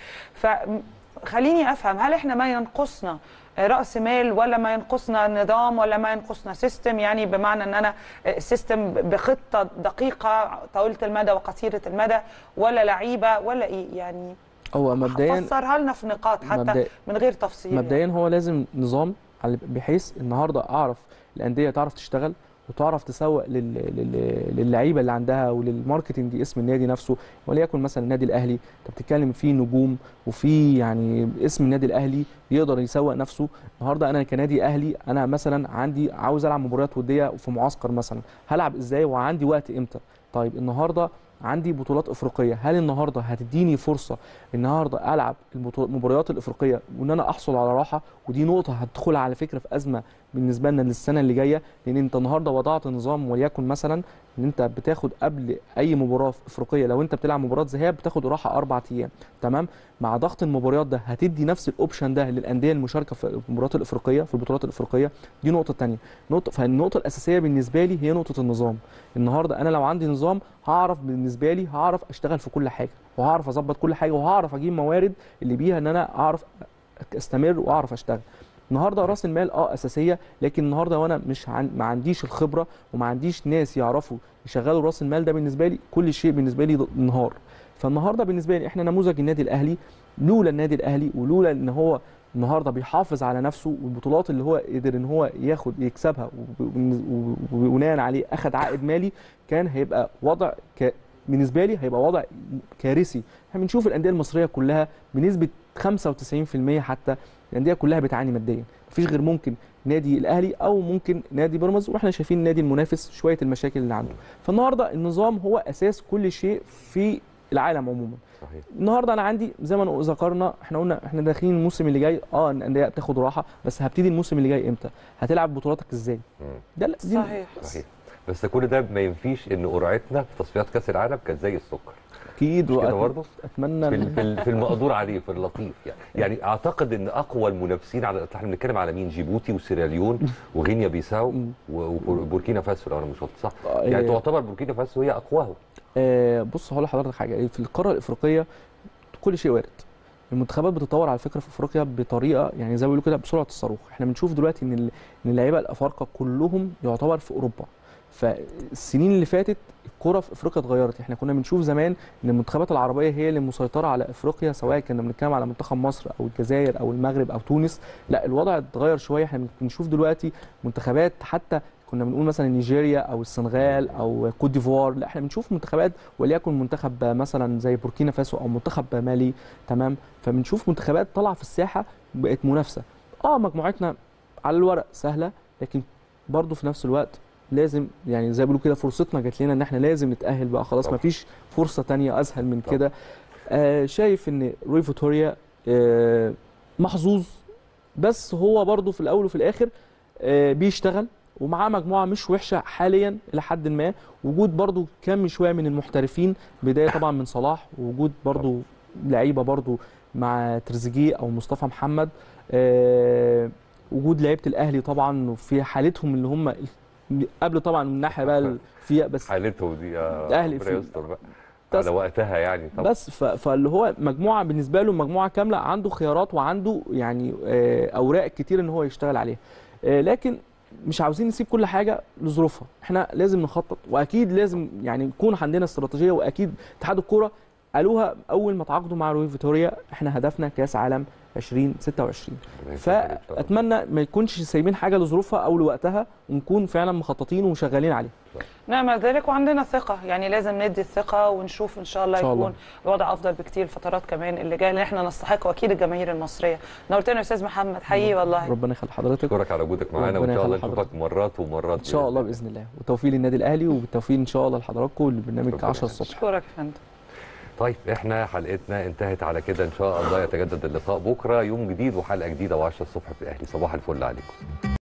فخليني افهم هل احنا ما ينقصنا راس مال ولا ما ينقصنا نظام ولا ما ينقصنا سيستم يعني بمعنى ان انا سيستم بخطه دقيقه طويله المدى وقصيره المدى ولا لعيبه ولا ايه يعني هو مبدئيا فسرها لنا في نقاط حتى مبدئ- من غير تفصيل مبدئيا هو لازم نظام على- بحيث النهارده اعرف الانديه تعرف تشتغل وتعرف تسوق لل- لل- للعيبه اللي عندها وللماركتنج اسم النادي نفسه وليكن مثلا النادي الاهلي انت بتتكلم فيه نجوم وفي يعني اسم النادي الاهلي يقدر يسوق نفسه النهارده انا كنادي اهلي انا مثلا عندي عاوز العب مباريات وديه في معسكر مثلا هلعب ازاي وعندي وقت امتى طيب النهارده عندي بطولات افريقيه هل النهارده هتديني فرصه النهارده العب البطو- المباريات الافريقيه وان انا احصل على راحه ودي نقطه هتدخل على فكره في ازمه بالنسبه لنا للسنه اللي جايه لان انت النهارده وضعت نظام وليكن مثلا ان انت بتاخد قبل اي مباراه في افريقيه لو انت بتلعب مباراه ذهاب بتاخد راحه اربع ايام تمام مع ضغط المباريات ده هتدي نفس الاوبشن ده للانديه المشاركه في المباريات الافريقيه في البطولات الافريقيه دي نقطه تانية نقطه فالنقطه الاساسيه بالنسبه لي هي نقطه النظام النهارده انا لو عندي نظام هعرف بالنسبه لي هعرف اشتغل في كل حاجه وهعرف اظبط كل حاجه وهعرف اجيب موارد اللي بيها ان انا اعرف استمر واعرف اشتغل النهارده راس المال اه اساسيه لكن النهارده وانا مش عن... ما عنديش الخبره وما عنديش ناس يعرفوا يشغلوا راس المال ده بالنسبه لي كل شيء بالنسبه لي انهار فالنهارده بالنسبه لي احنا نموذج النادي الاهلي لولا النادي الاهلي ولولا ان هو النهارده بيحافظ على نفسه والبطولات اللي هو قدر ان هو ياخد يكسبها وب- وبناء عليه اخد عائد مالي كان هيبقى وضع ك... بالنسبه لي هيبقى وضع كارثي احنا بنشوف الانديه المصريه كلها بنسبه 95% حتى الانديه كلها بتعاني ماديا مفيش غير ممكن نادي الاهلي او ممكن نادي بيراميدز واحنا شايفين النادي المنافس شويه المشاكل اللي عنده فالنهارده النظام هو اساس كل شيء في العالم عموما صحيح النهارده انا عندي زي ما ذكرنا احنا قلنا احنا داخلين الموسم اللي جاي اه الانديه بتاخد راحه بس هبتدي الموسم اللي جاي امتى هتلعب بطولاتك ازاي مم. ده لا- دي صحيح صحيح بس كل ده ما ينفيش ان قرعتنا في تصفيات كاس العالم كانت زي السكر اكيد مش كده وأت- برضه؟ اتمنى في إن- ال- في ال- في المقدور عليه في اللطيف يعني يعني اعتقد ان اقوى المنافسين على احنا بنتكلم على مين جيبوتي وسيراليون وغينيا بيساو مم. و- وبوركينا فاسو لو انا مش غلط صح آه، يعني إيه. تعتبر بوركينا فاسو هي اقواهم آه، بص هقول لحضرتك حاجه في القاره الافريقيه كل شيء وارد المنتخبات بتتطور على فكره في افريقيا بطريقه يعني زي ما بيقولوا كده بسرعه الصاروخ احنا بنشوف دلوقتي ان ال- ان اللعيبه الافارقه كلهم يعتبر في اوروبا فالسنين اللي فاتت الكره في افريقيا اتغيرت احنا كنا بنشوف زمان ان المنتخبات العربيه هي اللي مسيطره على افريقيا سواء كنا بنتكلم على منتخب مصر او الجزائر او المغرب او تونس لا الوضع اتغير شويه احنا بنشوف دلوقتي منتخبات حتى كنا بنقول مثلا نيجيريا او السنغال او كوت ديفوار لا احنا بنشوف منتخبات وليكن منتخب مثلا زي بوركينا فاسو او منتخب مالي تمام فبنشوف منتخبات طالعه في الساحه بقت منافسه اه مجموعتنا على الورق سهله لكن برضه في نفس الوقت لازم يعني زي ما بيقولوا كده فرصتنا جات لنا ان احنا لازم نتاهل بقى خلاص طبعا. مفيش فرصه تانية اسهل من طبعا. كده آه شايف ان روي فيتوريا آه محظوظ بس هو برضه في الاول وفي الاخر آه بيشتغل ومعاه مجموعه مش وحشه حاليا الى حد ما وجود برضو كم شويه من المحترفين بدايه طبعا من صلاح ووجود برضو لعيبه برضو مع تريزيجيه او مصطفى محمد آه وجود لعيبه الاهلي طبعا في حالتهم اللي هم قبل طبعا من الناحيه بقى ال- فيها بس حالتهم دي يا الأهلي ربنا في- يستر بقى بس- على وقتها يعني طبعا بس ف- فاللي هو مجموعه بالنسبه له مجموعه كامله عنده خيارات وعنده يعني آه، اوراق كتير ان هو يشتغل عليها آه، لكن مش عاوزين نسيب كل حاجه لظروفها احنا لازم نخطط واكيد لازم يعني يكون عندنا استراتيجيه واكيد اتحاد الكوره قالوها اول ما تعاقدوا مع روي فيتوريا احنا هدفنا كاس عالم 2026 ربنا يسهل إن شاء الله. فاتمنى ما يكونش سايبين حاجه لظروفها او لوقتها ونكون فعلا مخططين وشغالين عليه نعمل ذلك وعندنا ثقة يعني لازم ندي الثقة ونشوف إن شاء الله إن شاء الله. يكون الوضع أفضل بكتير الفترات كمان اللي جاية اللي إحنا نستحق وأكيد الجماهير المصرية نورتنا يا أستاذ محمد حقيقي والله ربنا يخلي حضرتك اشكرك على وجودك معانا وان ربنا شاء الله يخلي نشوفك مرات ومرات ان شاء الله باذن الله والتوفيق للنادي الاهلي وبالتوفيق ان شاء الله لحضراتكم لبرنامج ربنا 10 يخليك. الصبح أشكرك يا فندم طيب احنا حلقتنا انتهت على كده ان شاء الله يتجدد اللقاء بكره يوم جديد وحلقه جديده و10 الصبح في الاهلي صباح الفل عليكم